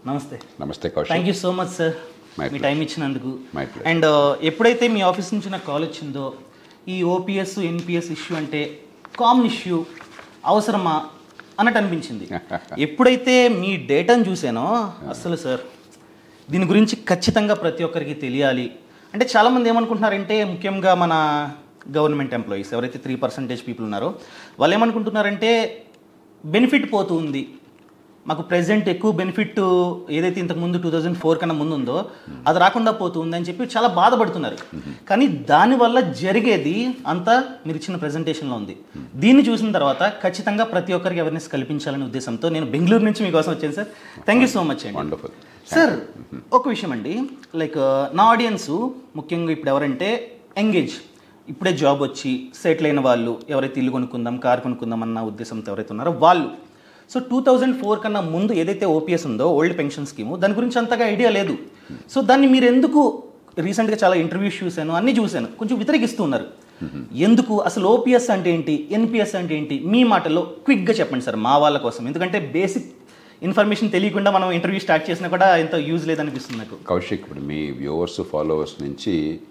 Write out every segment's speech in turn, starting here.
నమస్తే నమస్తే Kaushik thank you so much sir My మీ టైం ఇచ్చినందుకు My pleasure. అండ్ ఎప్పుడైతే మీ ఆఫీస్ నుంచి నాకు కాల్ వచ్చిందో ఈ ఓపీఎస్ ఎన్పిఎస్ ఇష్యూ అంటే కామన్ ఇష్యూ అవసరమా అన్నట్టు అనిపించింది ఎప్పుడైతే మీ డేటాను చూసానో అసలు సార్ దీని గురించి ఖచ్చితంగా ప్రతి ఒక్కరికి తెలియాలి అంటే చాలామంది ఏమనుకుంటున్నారంటే ముఖ్యంగా మన గవర్నమెంట్ ఎంప్లాయీస్ ఎవరైతే త్రీ పర్సెంటేజ్ పీపుల్ ఉన్నారో వాళ్ళు ఏమనుకుంటున్నారంటే బెనిఫిట్ పోతూ ఉంది మాకు ప్రెసెంట్ ఎక్కువ బెనిఫిట్ ఏదైతే ఇంతకు ముందు టూ థౌజండ్ ఫోర్ కన్నా ముందు ఉందో అది రాకుండా పోతుంది అని చెప్పి చాలా బాధపడుతున్నారు కానీ దానివల్ల జరిగేది అంతా మీరు ఇచ్చిన ప్రెజెంటేషన్లో ఉంది దీన్ని చూసిన తర్వాత ఖచ్చితంగా ప్రతి ఒక్కరికి అవేర్నెస్ కల్పించాలనే ఉద్దేశంతో నేను బెంగళూరు నుంచి మీకోసం వచ్చాను sir thank you so much అండి వండర్ఫుల్ సార్ ఒక విషయం అండి లైక్ నా ఆడియన్స్ ముఖ్యంగా ఇప్పుడు ఎవరంటే ఎంగేజ్ ఇప్పుడే జాబ్ వచ్చి సెటిల్ అయిన వాళ్ళు ఎవరైతే ఇల్లు కొనుక్కుందాం కార్ కొనుక్కుందాం అన్న ఉద్దేశంతో ఎవరైతే ఉన్నారో వాళ్ళు సో టూ థౌజండ్ ఫోర్ కన్నా ముందు ఏదైతే ఓపీఎస్ ఉందో ఓల్డ్ పెన్షన్ స్కీము దాని గురించి అంతగా ఐడియా లేదు సో దాన్ని మీరు ఎందుకు రీసెంట్గా చాలా ఇంటర్వ్యూస్ చూశాను అన్నీ చూశాను కొంచెం వ్యతిరేకిస్తూ ఉన్నారు ఎందుకు అసలు ఓపీఎస్ అంటే ఏంటి ఎన్పిఎస్ అంటే ఏంటి మీ మాటల్లో క్విక్గా చెప్పండి సార్ మా వాళ్ళ కోసం ఎందుకంటే బేసిక్ ఇన్ఫర్మేషన్ తెలియకుండా మనం ఇంటర్వ్యూ స్టార్ట్ చేసినా కూడా ఎంత యూజ్ లేదనిపిస్తుంది నాకు కౌశిక్ ఇప్పుడు మీ వ్యూవర్స్ ఫాలోవర్స్ నుంచి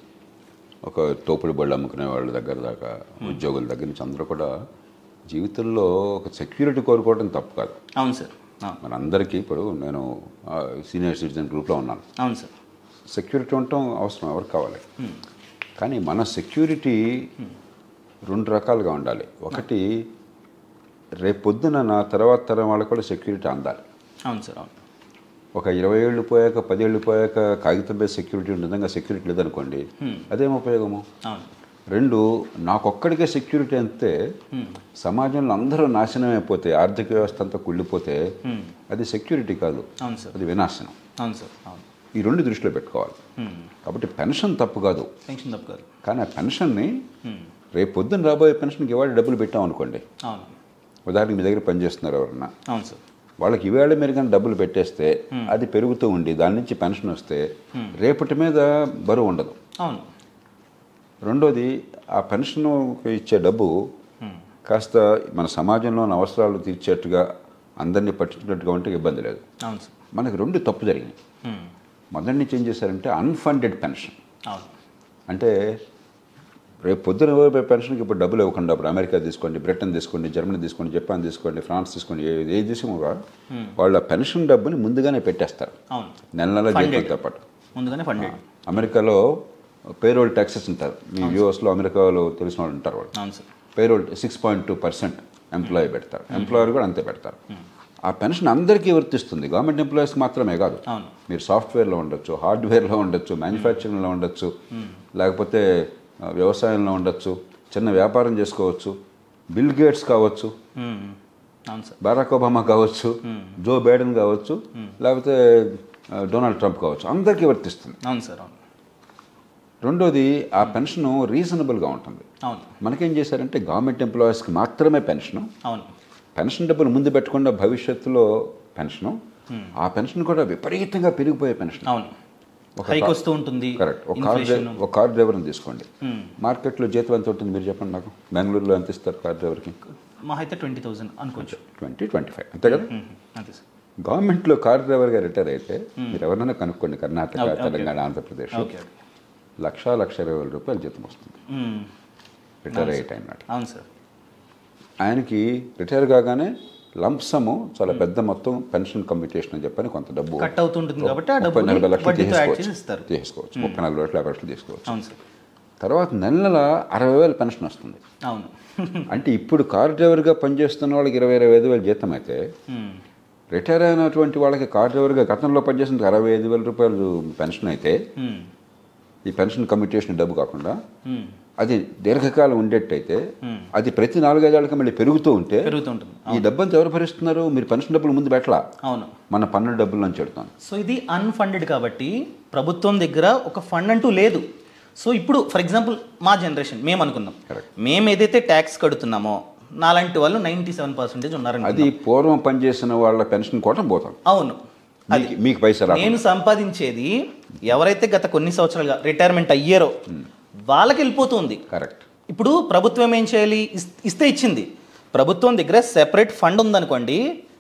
ఒక తోపుడు బళ్ళు అమ్ముకునే వాళ్ళ దగ్గర దాకా ఉద్యోగుల దగ్గర నుంచి అందరూ కూడా జీవితంలో ఒక సెక్యూరిటీ కోరుకోవడం తప్పు కాదు అవును సార్ అవును మనందరికీ ఇప్పుడు నేను సీనియర్ సిటిజన్ గ్రూప్లో ఉన్నాను అవును సార్ సెక్యూరిటీ ఉండటం అవసరం ఎవరికి కావాలి కానీ మన సెక్యూరిటీ రెండు రకాలుగా ఉండాలి ఒకటి రేపొద్దున నా తర్వాత తరం వాళ్ళకు కూడా సెక్యూరిటీ అందాలి అవును సార్ అవును ఒక ఇరవై ఏళ్ళు పోయాక పదేళ్ళు పోయాక కాగితం మీద సెక్యూరిటీ ఉంటుంది నిజంగా సెక్యూరిటీ లేదనుకోండి అదేం ఉపయోగము అవును రెండు నాకొక్కడికే సెక్యూరిటీ అంతే సమాజంలో అందరూ నాశనం అయిపోతే ఆర్థిక వ్యవస్థ అంతా కుళ్ళిపోతే అది సెక్యూరిటీ కాదు అవును సార్ అది వినాశనం అవును సార్ అవును ఈ రెండు దృష్టిలో పెట్టుకోవాలి కాబట్టి పెన్షన్ తప్పు కాదు పెన్షన్ తప్పు కాదు కానీ ఆ పెన్షన్ని రేపు పొద్దున్న రాబోయే పెన్షన్కి ఇవాళ డబ్బులు పెట్టాం అనుకోండి అవును ఉదాహరణకి మీ దగ్గర పనిచేస్తున్నారు ఎవరన్నా అవును సార్ వాళ్ళకి ఈవేళ మీరు కానీ డబ్బులు పెట్టేస్తే అది పెరుగుతూ ఉండి దాని నుంచి పెన్షన్ వస్తే రేపటి మీద బరువు ఉండదు అవును రెండోది ఆ పెన్షన్ ఇచ్చే డబ్బు కాస్త మన సమాజంలోని అవసరాలు తీర్చేట్టుగా అందరినీ పట్టించినట్టుగా ఉంటే ఇబ్బంది లేదు అవును సార్ మనకి రెండు తప్పు జరిగినాయి మొదటి నుంచి ఏం చేశారంటే అన్ఫండెడ్ పెన్షన్ అవును అంటే రేపు పొద్దున ఇవ్వబోయే పెన్షన్కి ఇప్పుడు డబ్బులు ఇవ్వకుండా ఇప్పుడు అమెరికా తీసుకోండి బ్రిటన్ తీసుకోండి జర్మనీ తీసుకోండి జపాన్ తీసుకోండి ఫ్రాన్స్ తీసుకోండి ఏ ఏ దేశం కూడా వాళ్ళ పెన్షన్ డబ్బుని ముందుగానే పెట్టేస్తారు అవును నెల నెల Funded. జీతంతో పాటు ముందుగానే ఫండెడ్ అమెరికాలో పేరోల్ ట్యాక్సెస్ ఉంటారు మీ యూఎస్లో అమెరికాలో తెలిసిన వాళ్ళు ఉంటారు వాళ్ళు అవును sir payroll six point two percent employee పెడతారు ఎంప్లాయర్ కూడా అంతే పెడతారు ఆ పెన్షన్ అందరికీ వర్తిస్తుంది గవర్నమెంట్ ఎంప్లాయీస్కి మాత్రమే కాదు అవును మీరు సాఫ్ట్వేర్లో ఉండొచ్చు హార్డ్వేర్లో ఉండొచ్చు మ్యానుఫ్యాక్చరింగ్లో ఉండొచ్చు లేకపోతే ఆ, వ్యవసాయంలో ఉండొచ్చు చిన్న వ్యాపారం చేసుకోవచ్చు బిల్ గేట్స్ కావచ్చు మ్మ్. అవును సార్ బారాక్ ఒబామా కావచ్చు జో బైడెన్ కావచ్చు లేకపోతే ఆ, డొనాల్డ్ ట్రంప్ కావచ్చు అందరికీ వర్తిస్తుంది అవును సార్ అవును రెండోది ఆ పెన్షన్ రీజనబుల్గా ఉంటుంది అవును మనకేం చేశారంటే గవర్నమెంట్ ఎంప్లాయీస్కి మాత్రమే పెన్షను అవును పెన్షన్ డబ్బులు ముందు పెట్టకుండా భవిష్యత్తులో పెన్షను ఆ పెన్షన్ కూడా విపరీతంగా పెరిగిపోయే పెన్షన్ అవును ఒక హైక్ కా- వస్తూ ఉంటుంది కరెక్ట్ ఒక కార్ ఇన్ఫ్లేషన్ డ్రైవర్ ఒక కార్ డ్రైవర్ని తీసుకోండి మార్కెట్లో జీతం ఎంత ఉంటుంది మీరు చెప్పండి నాకు బెంగళూరులో ఎంత ఇస్తారు కార్ డ్రైవర్కి మా అయితే ట్వంటీ థౌజండ్ అనుకోవచ్చు ట్వంటీ ట్వంటీ ఫైవ్ అంతే కదా మ్మ్. అంతే సార్ గవర్నమెంట్లో కార్ డ్రైవర్గా రిటైర్ అయితే మీరు ఎవరైనా కనుక్కోండి Karnataka Okay, okay. Telangana Andhra Pradesh okay lakh lakh ఇరవై వేల రూపాయలు జీతం వస్తుంది మ్మ్. రిటైర్ అయ్యే టైం నాటి అవును సార్ ఆయనకి రిటైర్ కాగానే లంప్సము చాలా పెద్ద మొత్తం పెన్షన్ కమ్యూటేషన్ అని చెప్పని కొంత డబ్బు కట్ అవుతుంటుంది కాబట్టి ఆ ముప్పై నలభై డబ్బులు లక్షలు వడ్డీతో యాడ్ చేసి తీసుకోవచ్చు ఇస్తారు తీసుకోవచ్చు ముప్పై నలభై లక్షలు యాభై లక్షలు తీసుకోవచ్చు అవును సార్ తర్వాత నెల నెల అరవై వేలు పెన్షన్ వస్తుంది అవును అంటే ఇప్పుడు కార్ డ్రైవర్గా పనిచేస్తున్న వాళ్ళకి ఇరవై ఇరవై ఐదు వేలు జీతం అయితే మ్మ్. రిటైర్ అయినటువంటి వాళ్ళకి కార్ డ్రైవర్గా గతంలో పనిచేసిన అరవై ఐదు వేల రూపాయలు పెన్షన్ అయితే మ్మ్. ఈ పెన్షన్ కమ్యూటేషన్ డబ్బు కాకుండా మ్మ్. అది దీర్ఘకాలం ఉండేట్టయితే అది ప్రతి నాలుగైదేళ్ళకి మళ్ళీ పెరుగుతూ ఉంటే పెరుగుతుంటుంది ఈ డబ్బంతా ఎవరు భరిస్తున్నారు మీరు పెన్షన్ డబ్బులు ముందు పెట్టలా అవును మన పన్నుల డబ్బుల నుంచి పెడతాం సో ఇది అన్ఫండెడ్ కాబట్టి ప్రభుత్వం దగ్గర ఒక ఫండ్ అంటూ లేదు సో ఇప్పుడు ఫర్ ఎగ్జాంపుల్ మా జనరేషన్ మేము అనుకుందాం Correct. మేము ఏదైతే ట్యాక్స్ కడుతున్నామో నాలాంటి వాళ్ళు నైంటీ సెవెన్ పర్సెంటేజ్ ఉన్నారని అది పూర్వం పనిచేసిన వాళ్ళ పెన్షన్ కోటం పోతాం అవును అది మీకు- మీకు పైసా రా నేను సంపాదించేది ఎవరైతే గత కొన్ని సంవత్సరాలుగా రిటైర్మెంట్ అయ్యారో వాళ్ళకి వెళ్ళిపోతుంది కరెక్ట్ ఇప్పుడు ప్రభుత్వం ఏం చేయాలి ఇస్- ఇస్తే ఇచ్చింది ప్రభుత్వం దగ్గర సెపరేట్ ఫండ్ ఉందనుకోండి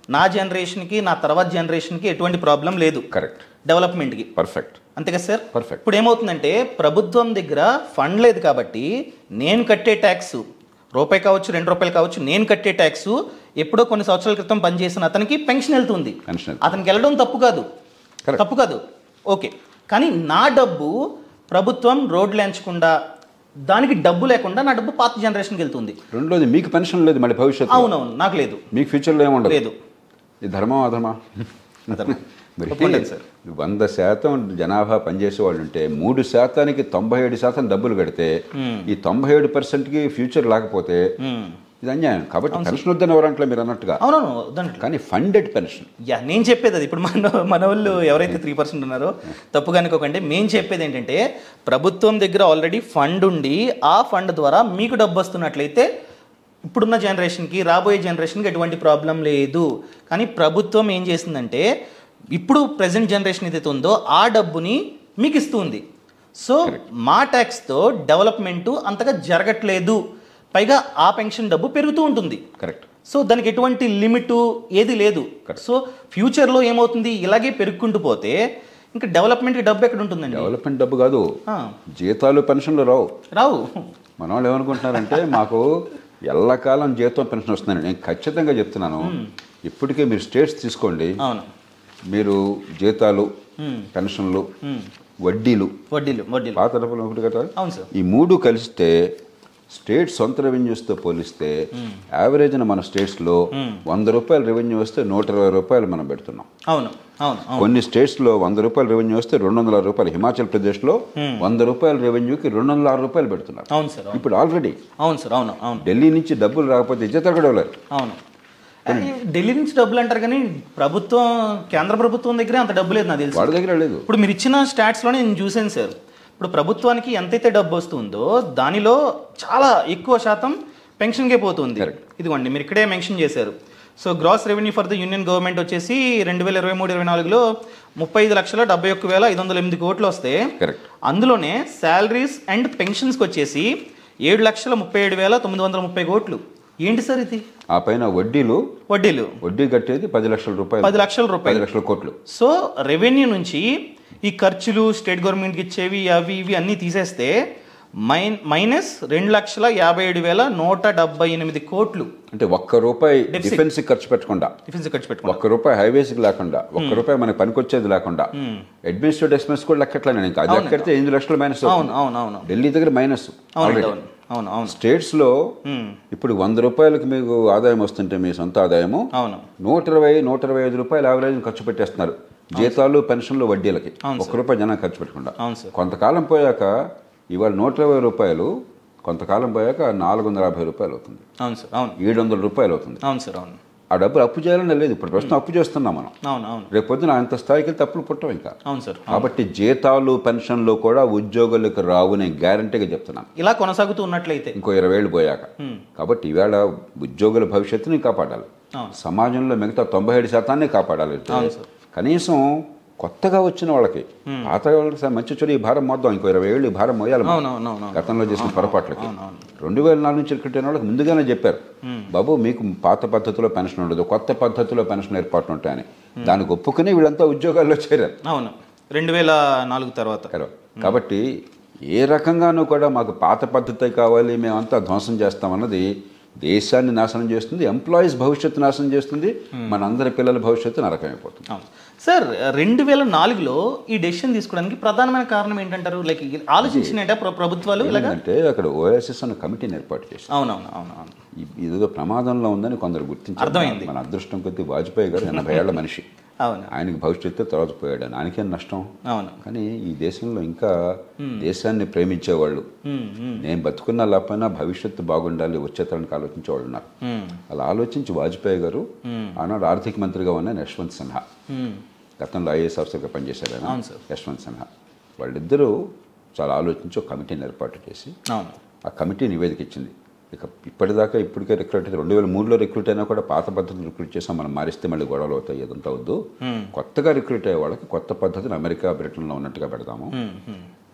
నా జనరేషన్కి నా తర్వాత జనరేషన్కి ఎటువంటి ప్రాబ్లం లేదు కరెక్ట్ డెవలప్మెంట్కి పర్ఫెక్ట్ అంతే కదా సార్ Perfect. ఇప్పుడు ఏమవుతుందంటే ప్రభుత్వం దగ్గర ఫండ్ లేదు కాబట్టి నేను కట్టే ట్యాక్స్ రూపాయి కావచ్చు రెండు రూపాయలు కావచ్చు నేను కట్టే ట్యాక్స్ ఎప్పుడో కొన్ని సంవత్సరాల క్రితం పనిచేసిన అతనికి పెన్షన్ వెళ్తుంది Pension వెళ్తుంది. అతనికి వెళ్ళడం తప్పు కాదు Correct. తప్పు కాదు ఓకే కానీ నా డబ్బు ప్రభుత్వం రోడ్లు ఎంచకుండా దానికి డబ్బు లేకుండా నా డబ్బు పాత జనరేషన్కి వెళ్తుంది రెండోది మీకు పెన్షన్ లేదు మళ్ళీ భవిష్యత్తు అవునవును నాకు లేదు మీకు ఫ్యూచర్లో ఏముండదు లేదు ఇది ధర్మం అధర్మా అర్థమా? మరి తప్పలేదు సార్. వంద శాతం జనాభా పనిచేసే వాళ్ళు ఉంటే మూడు శాతానికి తొంభై ఏడు శాతం డబ్బులు కడితే ఈ తొంభై ఏడు పర్సెంట్కి ఫ్యూచర్ లేకపోతే మ్మ్. ఇది అన్యాయం కాబట్టి పెన్షన్ వద్దని ఎవరంటలే మీరు అన్నట్టుగా అవునవును వద్దండి కానీ ఫండెడ్ పెన్షన్ యా నేను చెప్పేది అది ఇప్పుడు మన మన వాళ్ళు ఎవరైతే త్రీ పర్సెంట్ ఉన్నారో తప్పుగా అనుకోకండి మేము చెప్పేది ఏంటంటే ప్రభుత్వం దగ్గర ఆల్రెడీ ఫండ్ ఉండి ఆ ఫండ్ ద్వారా మీకు డబ్బు వస్తున్నట్లయితే ఇప్పుడున్న జనరేషన్కి రాబోయే జనరేషన్కి ఎటువంటి ప్రాబ్లం లేదు కానీ ప్రభుత్వం ఏం చేసిందంటే ఇప్పుడు ప్రజెంట్ జనరేషన్ ఏదైతే ఉందో ఆ డబ్బుని మీకు ఇస్తుంది సో మా ట్యాక్స్తో డెవలప్మెంట్ అంతగా జరగట్లేదు పైగా ఆ పెన్షన్ డబ్బు పెరుగుతూ ఉంటుంది కరెక్ట్ సో దానికి ఎటువంటి లిమిట్ ఏది లేదు సో ఫ్యూచర్లో ఏమవుతుంది ఇలాగే పెరుక్కుంటూ పోతే ఇంకా డెవలప్మెంట్కి డబ్బు ఎక్కడ ఉంటుందండి డెవలప్మెంట్ డబ్బు కాదు ఆ, జీతాలు పెన్షన్లు రావు రావు మన వాళ్ళు ఏమనుకుంటున్నారంటే మాకు ఎల్లకాలం జీతం పెన్షన్ వస్తుందని నేను ఖచ్చితంగా చెప్తున్నాను ఇప్పటికే మీరు స్టేట్స్ తీసుకోండి అవును మీరు జీతాలు పెన్షన్లు వడ్డీలు వడ్డీలు వడ్డీలు పాత డబ్బులు ఒకటి కదా అవును సార్ ఈ మూడు కలిస్తే స్టేట్ సొంత రెవెన్యూస్తో పోలిస్తే యావరేజ్న మన స్టేట్స్లో వంద రూపాయల రెవెన్యూ వస్తే నూట ఇరవై రూపాయలు మనం పెడుతున్నాం అవును అవును అవును కొన్ని స్టేట్స్లో వంద రూపాయల రెవెన్యూ వస్తే రెండు వందల ఆరు రూపాయలు హిమాచల్ ప్రదేశ్లో వంద రూపాయల రెవెన్యూకి రెండు వందల ఆరు రూపాయలు పెడుతున్నారు అవును సార్ అవును ఇప్పుడు ఆల్రెడీ అవును సార్ అవును అవును ఢిల్లీ నుంచి డబ్బులు రాకపోతే జీతాలు కూడా ఇవ్వలేరు అవును అది ఢిల్లీ నుంచి డబ్బులు అంటారు కానీ ప్రభుత్వం కేంద్ర ప్రభుత్వం దగ్గరే అంత డబ్బు లేదు నాకు తెలిసి వాళ్ళ దగ్గర లేదు ఇప్పుడు మీరు ఇచ్చిన స్టాట్స్లోనే నేను చూశాను సార్ ఇప్పుడు ప్రభుత్వానికి ఎంతైతే డబ్బు వస్తుందో దానిలో చాలా ఎక్కువ శాతం పెన్షన్కే పోతుంది Correct. ఇదిగోండి మీరు ఇక్కడే మెన్షన్ చేశారు so gross revenue for the union government వచ్చేసి రెండు వేల ఇరవై మూడు ఇరవై నాలుగులో ముప్పై ఐదు లక్షల డెబ్బై ఒక్క వేల ఐదు వందల ఎనిమిది కోట్లు వస్తే కరెక్ట్ అందులోనే శాలరీస్ అండ్ పెన్షన్స్కి వచ్చేసి ఏడు లక్షల ముప్పై ఏడు వేల తొమ్మిది వందల ముప్పై కోట్లు ఏంటి సార్ ఇది ఆ పైన వడ్డీలు వడ్డీలు వడ్డీ కట్టేది పది లక్షల రూపాయలు పది లక్షల రూపాయలు పది లక్షల కోట్లు సో రెవెన్యూ నుంచి ఈ ఖర్చులు స్టేట్ గవర్నమెంట్కి ఇచ్చేవి అవి ఇవి అన్నీ తీసేస్తే మైన్ మైనస్ రెండు లక్షల యాభై ఏడు వేల నూట డెబ్బై ఎనిమిది కోట్లు అంటే ఒక్క రూపాయి Deficit. డిఫెన్స్ ఖర్చు పెట్టకుండా డిఫెన్స్ ఖర్చు పెట్టుకున్నాం ఒక్క రూపాయి హైవేస్కి లేకుండా ఒక్క రూపాయి మనకి పనికొచ్చేది లేకుండా అడ్మినిస్ట్రేటివ్ ఎక్స్పెన్స్ కూడా లెక్కట్లేదు ఇంకా అది లెక్కెడితే ఎనిమిది లక్షలు మైనస్ అవును అవును అవును ఢిల్లీ దగ్గర మైనస్ అవును అవును అవును అవును స్టేట్స్లో మ్మ్. ఇప్పుడు వంద రూపాయలకి మీకు ఆదాయం వస్తుంటే మీ సొంత ఆదాయము అవును నూట ఇరవై నూట ఇరవై ఐదు రూపాయలు యావరేజ్ ఖర్చు పెట్టేస్తున్నారు జీతాలు పెన్షన్లు వడ్డీలకి అవును ఒక్క రూపాయి జనం ఖర్చు పెట్టకుండా అవును సార్ కొంతకాలం పోయాక ఇవాళ నూట ఇరవై రూపాయలు కొంతకాలం పోయాక నాలుగు వందల యాభై రూపాయలు అవుతుంది అవును సార్ అవును ఏడు వందల రూపాయలు అవుతుంది అవును సార్ అవును ఆ డబ్బులు అప్పు చేయాలని లేదు ఇప్పుడు ప్రస్తుతం అప్పు చేస్తున్నాం మనం అవును అవును రేపు పొద్దున అంత స్థాయికి వెళ్తే అప్పులు పుట్టవు ఇంకా అవును సార్ కాబట్టి జీతాలు పెన్షన్లు కూడా ఉద్యోగులకు రావు నేను గ్యారంటీగా చెప్తున్నాను ఇలా కొనసాగుతూ ఉన్నట్లయితే ఇంకో ఇరవై ఏళ్ళు పోయాక మ్మ్. కాబట్టి ఈవేళ ఉద్యోగుల భవిష్యత్తుని కాపాడాలి అవును. సమాజంలో మిగతా తొంభై ఏడు శాతాన్ని కాపాడాలి అవును సార్. కనీసం కొత్తగా వచ్చిన వాళ్ళకి పాత వాళ్ళకి సార్ మంచి చెడు ఈ భారం మోద్దాం ఇంకో ఇరవై ఏళ్ళు ఈ భారం మోయాలి మనం. అవును అవును అవును గతంలో చేసిన పొరపాట్లకి అవును, అవును. రెండు వేల నాలుగు నుంచి రిక్రూట్ అయిన వాళ్ళకి ముందుగానే చెప్పారు బాబు మీకు పాత పద్ధతిలో పెన్షన్ ఉండదు కొత్త పద్ధతిలో పెన్షన్ ఏర్పాట్లు ఉంటాయని దానికి ఒప్పుకుని వీళ్ళంతా ఉద్యోగాల్లో చేరారు అవును రెండు వేల నాలుగు తర్వాత కరెక్ట్. కాబట్టి ఏ రకంగానూ కూడా మాకు పాత పద్ధతి కావాలి మేమంతా ధ్వంసం చేస్తామన్నది దేశాన్ని నాశనం చేస్తుంది ఎంప్లాయీస్ భవిష్యత్తు నాశనం చేస్తుంది మనందరి పిల్లల భవిష్యత్తు నరకమైపోతుంది అవును సార్ రెండు వేల నాలుగులో ఈ డెసిషన్ తీసుకోవడానికి ప్రధానమైన కారణం ఏంటంటారు లైక్ ఆలోచించినట్ట ప్రభుత్వాలు ఇలాగా అంటే అక్కడ ఓఎస్ఎస్ అన్న కమిటీని ఏర్పాటు చేశారు అవునవును అవును అవును ఈ- ఇదేదో ప్రమాదంలో ఉందని కొందరు గుర్తించారు అర్థమైంది. మన అదృష్టం కొద్దీ వాజ్పేయి గారు ఎనభై ఏళ్ల మనిషి అవును ఆయనకి భవిష్యత్తు తర్వాత పోయాడు ఆయనకేం నష్టం అవును కానీ ఈ దేశంలో ఇంకా దేశాన్ని ప్రేమించేవాళ్ళు ఉమ్, ఉమ్, నేను బతుకున్నా లేకపోయినా భవిష్యత్తు బాగుండాలి వచ్చేతరానికి ఆలోచించే వాళ్ళు ఉన్నారు ఉమ్, అలా ఆలోచించి వాజ్పేయి గారు Hmm. ఆనాడు ఆర్థిక మంత్రిగా ఉన్న యశ్వంత్ సిన్హా ఉమ్, గతంలో ఐఏఎస్ ఆఫీసర్గా పనిచేశారు ఆయన అవును సార్. యశ్వంత్ సిన్హా వాళ్ళిద్దరూ చాలా ఆలోచించి ఒక కమిటీని ఏర్పాటు చేసి అవును ఆ కమిటీ నివేదిక ఇచ్చింది ఇక ఇప్పటిదాకా ఇప్పటికే రిక్రూట్ అయితే రెండు వేల మూడులో రిక్రూట్ అయినా కూడా పాత పద్ధతిని రిక్రూట్ చేసాం మనం మారిస్తే మళ్ళీ గొడవలు అవుతాయి ఇదంతా వద్దు కొత్తగా రిక్రూట్ అయ్యే వాళ్ళకి కొత్త పద్ధతిని అమెరికా బ్రిటన్లో ఉన్నట్టుగా పెడతాము ఉమ్, ఉమ్,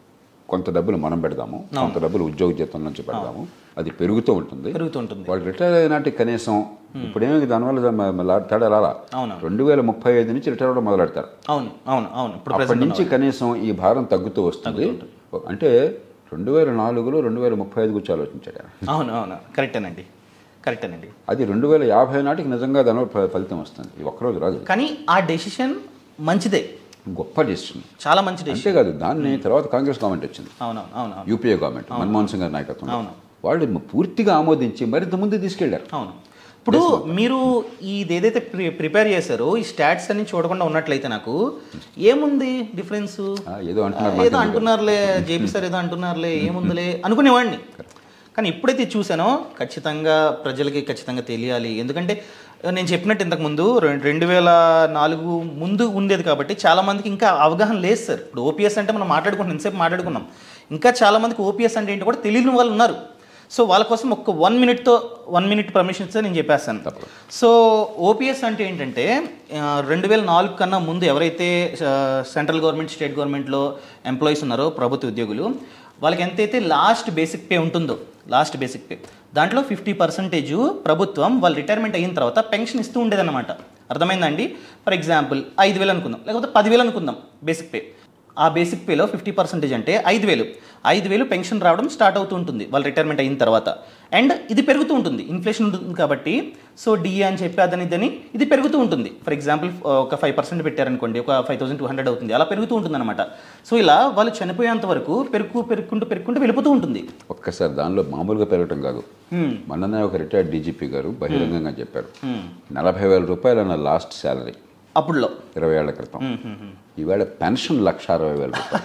కొంత డబ్బులు మనం పెడదాము కొంత డబ్బులు ఉద్యోగ జీతం నుంచి పెడదాము అది పెరుగుతూ ఉంటుంది పెరుగుతుంటుంది వాళ్ళు రిటైర్ అయినాటి కనీసం ఇప్పుడేమి దానివల్ల దా- మ- మ- తేడా రాలా అవును. రెండు వేల ముప్పై ఐదు నుంచి రిటైర్ అవ్వడం మొదలెడతారు అవును అవును అవును ఇప్పుడు అప్పటి present నుంచి కనీసం ఈ భారం తగ్గుతూ వస్తుంది అంటే రెండు వేల నాలుగులో రెండు వేల ముప్పై ఐదు గురించి ఆలోచించాడు ఆయన. అవును అవును కరెక్టేనండి కరెక్టేనండి అది రెండు వేల యాభై నాటికి నిజంగా దానివల్ల ఫ- ఫలితం వస్తుంది ఇది ఒక్కరోజు రాదు కానీ ఆ డెసిషన్ మంచిదే గొప్ప డెసిషన్ చాలా మంచి డెసిషన్ అంతేకాదు దాన్ని తర్వాత కాంగ్రెస్ గవర్నమెంట్ వచ్చింది అవునవును అవును అవును యూపీఏ గవర్నమెంట్ మన్మోహన్ సింగ్ గారి నాయకత్వం అవును. వాళ్ళు పూర్తిగా ఆమోదించి మరింత ముందు తీసుకెళ్లారు అవును ఇప్పుడు మీరు ఇది ఏదైతే ప్రి ప్రిపేర్ చేశారో ఈ స్టాట్స్ అన్ని చూడకుండా ఉన్నట్లయితే నాకు ఏముంది డిఫరెన్స్ ఆ, ఏదో అంటున్నారు ఏదో అంటున్నారులే జేపీ సార్ ఏదో అంటున్నారులే ఏముందిలే అనుకునేవాడిని కానీ ఎప్పుడైతే చూసానో ఖచ్చితంగా ప్రజలకి ఖచ్చితంగా తెలియాలి ఎందుకంటే నేను చెప్పినట్టు ఇంతకు ముందు రెం- రెండు వేల నాలుగు ముందు ఉండేది కాబట్టి చాలా మందికి ఇంకా అవగాహన లేదు సార్ ఇప్పుడు ఓపీఎస్ అంటే మనం మాట్లాడుకుంటున్నాం ఇంతసేపు మాట్లాడుకున్నాం ఇంకా చాలా మందికి ఓపీఎస్ అంటే ఏంటో కూడా తెలియని వాళ్ళు ఉన్నారు సో వాళ్ళ కోసం ఒక వన్ మినిట్తో వన్ మినిట్ పర్మిషన్ ఇస్తే నేను చెప్పేస్తాను తప్పదు. సో ఓపీఎస్ అంటే ఏంటంటే రెండు వేల నాలుగు కన్నా ముందు ఎవరైతే ఆ, సెంట్రల్ గవర్నమెంట్ స్టేట్ గవర్నమెంట్లో ఎంప్లాయీస్ ఉన్నారో ప్రభుత్వ ఉద్యోగులు వాళ్ళకి ఎంతైతే లాస్ట్ బేసిక్ పే ఉంటుందో లాస్ట్ బేసిక్ పే దాంట్లో ఫిఫ్టీ పర్సెంటేజ్ ప్రభుత్వం వాళ్ళు రిటైర్మెంట్ అయిన తర్వాత పెన్షన్ ఇస్తూ ఉండేదన్నమాట అర్థమైందండి ఫర్ ఎగ్జాంపుల్ ఐదు వేలు అనుకుందాం లేకపోతే పదివేలు అనుకుందాం బేసిక్ పే ఆ బేసిక్ పేలో ఫిఫ్టీ పర్సెంటేజ్ అంటే ఐదు వేలు ఐదు వేలు పెన్షన్ రావడం స్టార్ట్ అవుతూ ఉంటుంది వాళ్ళు రిటైర్మెంట్ అయిన తర్వాత అండ్ ఇది పెరుగుతూ ఉంటుంది ఇన్ఫ్లేషన్ ఉంటుంది కాబట్టి సో డిఏ అని చెప్పి అదని ఇదని ఇది పెరుగుతూ ఉంటుంది ఫర్ ఎగ్జాంపుల్ ఒక ఫైవ్ పర్సెంట్ పెట్టారనుకోండి ఒక ఫైవ్ థౌసండ్ టూ హండ్రెడ్ అవుతుంది అలా పెరుగుతూ ఉంటుంది అనమాట సో ఇలా వాళ్ళు చనిపోయేంత వరకు పెరుగు పెరుక్కుంటూ పెరుక్కుంటూ వెళ్ళిపోతూ ఉంటుంది ఒక్కసారి దానిలో మామూలుగా పెరగటం కాదు హ్మ్. మొన్ననే ఒక రిటైర్డ్ డీజీపీ గారు బహిరంగంగా చెప్పారు హ్మ్. నలభై వేల రూపాయలు నా లాస్ట్ శాలరీ అప్పుడులో ఇరవై ఏళ్ల క్రితం హ్మ్, హ్మ్, హ్మ్. ఈవేళ పెన్షన్ లక్ష అరవై వేల రూపాయలు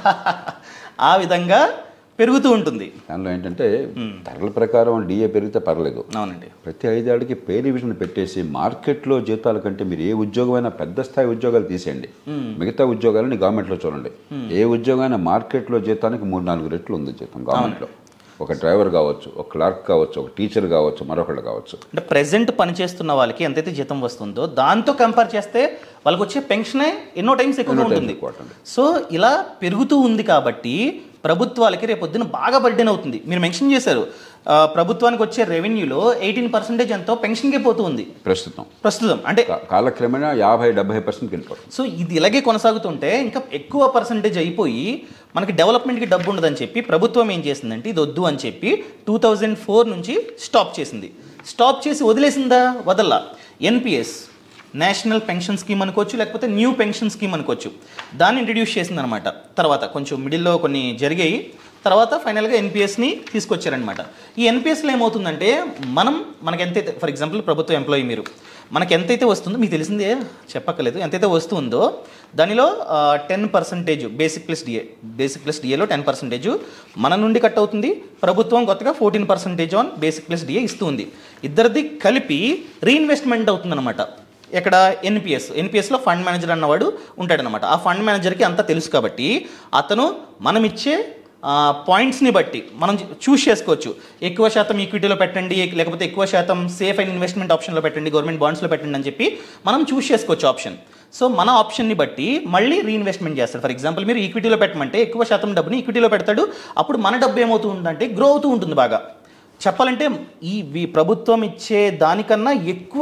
ఆ విధంగా పెరుగుతూ ఉంటుంది దానిలో ఏంటంటే ధరల ప్రకారం డిఏ పెరిగితే పర్లేదు అవునండి ప్రతి ఐదేళ్ళకి పే రివిజన్ పెట్టేసి మార్కెట్లో జీతాల కంటే మీరు ఏ ఉద్యోగమైనా పెద్ద స్థాయి ఉద్యోగాలు తీసేయండి మిగతా ఉద్యోగాలని గవర్నమెంట్లో చూడండి ఏ ఉద్యోగమైనా మార్కెట్లో జీతానికి మూడు నాలుగు రెట్లు ఉంది జీతం గవర్నమెంట్లో ఒక డ్రైవర్ కావచ్చు ఒక క్లర్క్ కావచ్చు ఒక టీచర్ కావచ్చు మరొకళ్ళు కావచ్చు అంటే ప్రెసెంట్ పనిచేస్తున్న వాళ్ళకి ఎంతైతే జీతం వస్తుందో దాంతో కంపేర్ చేస్తే వాళ్ళకి వచ్చే పెన్షనే ఎన్నో టైమ్స్ ఎక్కువ ఎన్నో times ఉంటుంది ఎక్కువ ఉంటుంది. సో ఇలా పెరుగుతూ ఉంది కాబట్టి ప్రభుత్వాలకి రేపొద్దున బాగా బర్డెన్ అవుతుంది మీరు మెన్షన్ చేశారు ఆ, ప్రభుత్వానికి వచ్చే రెవెన్యూలో ఎయిటీన్ పర్సెంటేజ్ ఎంతో పెన్షన్కే పోతూ ఉంది ప్రస్తుతం ప్రస్తుతం అంటే కా- కాలక్రమేణా యాభై డెబ్బై పర్సెంట్కి వెళ్ళిపోతుంది సో ఇది ఇలాగే కొనసాగుతుంటే ఇంకా ఎక్కువ పర్సంటేజ్ అయిపోయి మనకి డెవలప్మెంట్కి డబ్బు ఉండదని చెప్పి ప్రభుత్వం ఏం చేసిందంటే ఇది వద్దు అని చెప్పి టూ థౌజండ్ ఫోర్ నుంచి స్టాప్ చేసింది స్టాప్ చేసి వదిలేసిందా వదల్లా ఎన్పిఎస్ నేషనల్ పెన్షన్ స్కీమ్ అనుకోవచ్చు లేకపోతే న్యూ పెన్షన్ స్కీమ్ అనుకోవచ్చు దాన్ని ఇంట్రడ్యూస్ చేసింది అనమాట తర్వాత కొంచెం మిడిల్లో కొన్ని జరిగాయి తర్వాత ఫైనల్గా ఎన్పిఎస్ని తీసుకొచ్చారనమాట ఈ ఎన్పిఎస్లో ఏమవుతుందంటే మనం మనకి ఎంతైతే ఫర్ ఎగ్జాంపుల్ ప్రభుత్వ ఎంప్లాయీ మీరు మనకి ఎంతైతే వస్తుందో మీకు తెలిసిందే చెప్పక్కర్లేదు ఎంతైతే వస్తుందో దానిలో ten percentage basic plus DA basic plus డిఏలో టెన్ పర్సెంటేజ్ మన నుండి కట్ అవుతుంది ప్రభుత్వం కొత్తగా fourteen percentage on basic plus DA ఇస్తుంది ఇద్దరిది కలిపి రీఇన్వెస్ట్మెంట్ అవుతుందన్నమాట ఇక్కడ ఎన్పిఎస్ ఎన్పిఎస్లో ఫండ్ మేనేజర్ అన్నవాడు ఉంటాడనమాట ఆ ఫండ్ మేనేజర్కి అంతా తెలుసు కాబట్టి అతను మనం ఇచ్చే పాయింట్స్ని బట్టి మనం చూస్ చేసుకోవచ్చు ఎక్కువ శాతం ఈక్విటీలో పెట్టండి లేకపోతే ఎక్కువ శాతం సేఫ్ అండ్ ఇన్వెస్ట్మెంట్ ఆప్షన్లో పెట్టండి గవర్నమెంట్ బాండ్స్లో పెట్టండి అని చెప్పి మనం చూస్ చేసుకోవచ్చు ఆప్షన్ సో మన ఆప్షన్ని బట్టి మళ్ళీ రీఇన్వెస్ట్మెంట్ చేస్తాడు ఫర్ ఎగ్జాంపుల్ మీరు ఈక్విటీలో పెట్టమంటే ఎక్కువ శాతం డబ్బుని ఈక్విటీలో పెడతాడు అప్పుడు మన డబ్బు ఏమవుతూ ఉందంటే గ్రో అవుతూ ఉంటుంది బాగా చెప్పాలంటే ఈ వీ- ప్రభుత్వం ఇచ్చే దానికన్నా ఎక్కువ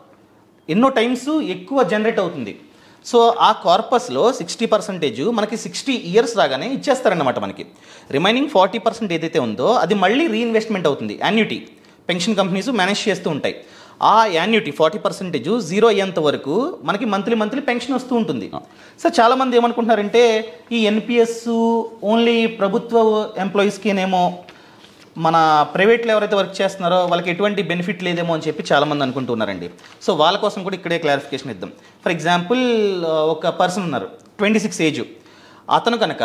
ఎన్నో టైమ్స్ ఎక్కువ జనరేట్ అవుతుంది సో ఆ కార్పస్లో సిక్స్టీ పర్సెంటేజ్ మనకి సిక్స్టీ ఇయర్స్ రాగానే ఇచ్చేస్తారన్నమాట మనకి రిమైనింగ్ ఫార్టీ పర్సెంట్ ఏదైతే ఉందో అది మళ్ళీ రీఇన్వెస్ట్మెంట్ అవుతుంది యాన్యుటీ పెన్షన్ కంపెనీస్ మేనేజ్ చేస్తూ ఉంటాయి ఆ యాన్యుటీ ఫార్టీ పర్సెంటేజ్ జీరో అయ్యేంత వరకు మనకి మంత్లీ మంత్లీ పెన్షన్ వస్తూ ఉంటుంది సో చాలామంది ఏమనుకుంటున్నారంటే ఈ ఎన్పిఎస్ ఓన్లీ ప్రభుత్వ ఎంప్లాయీస్కినేమో మన ప్రైవేట్లో ఎవరైతే వర్క్ చేస్తున్నారో వాళ్ళకి ఎటువంటి బెనిఫిట్ లేదేమో అని చెప్పి చాలామంది అనుకుంటున్నారండి సో వాళ్ళ కోసం కూడా ఇక్కడే క్లారిఫికేషన్ ఇద్దాం ఫర్ ఎగ్జాంపుల్ ఒక పర్సన్ ఉన్నారు ట్వంటీ సిక్స్ ఏజ్ అతను కనుక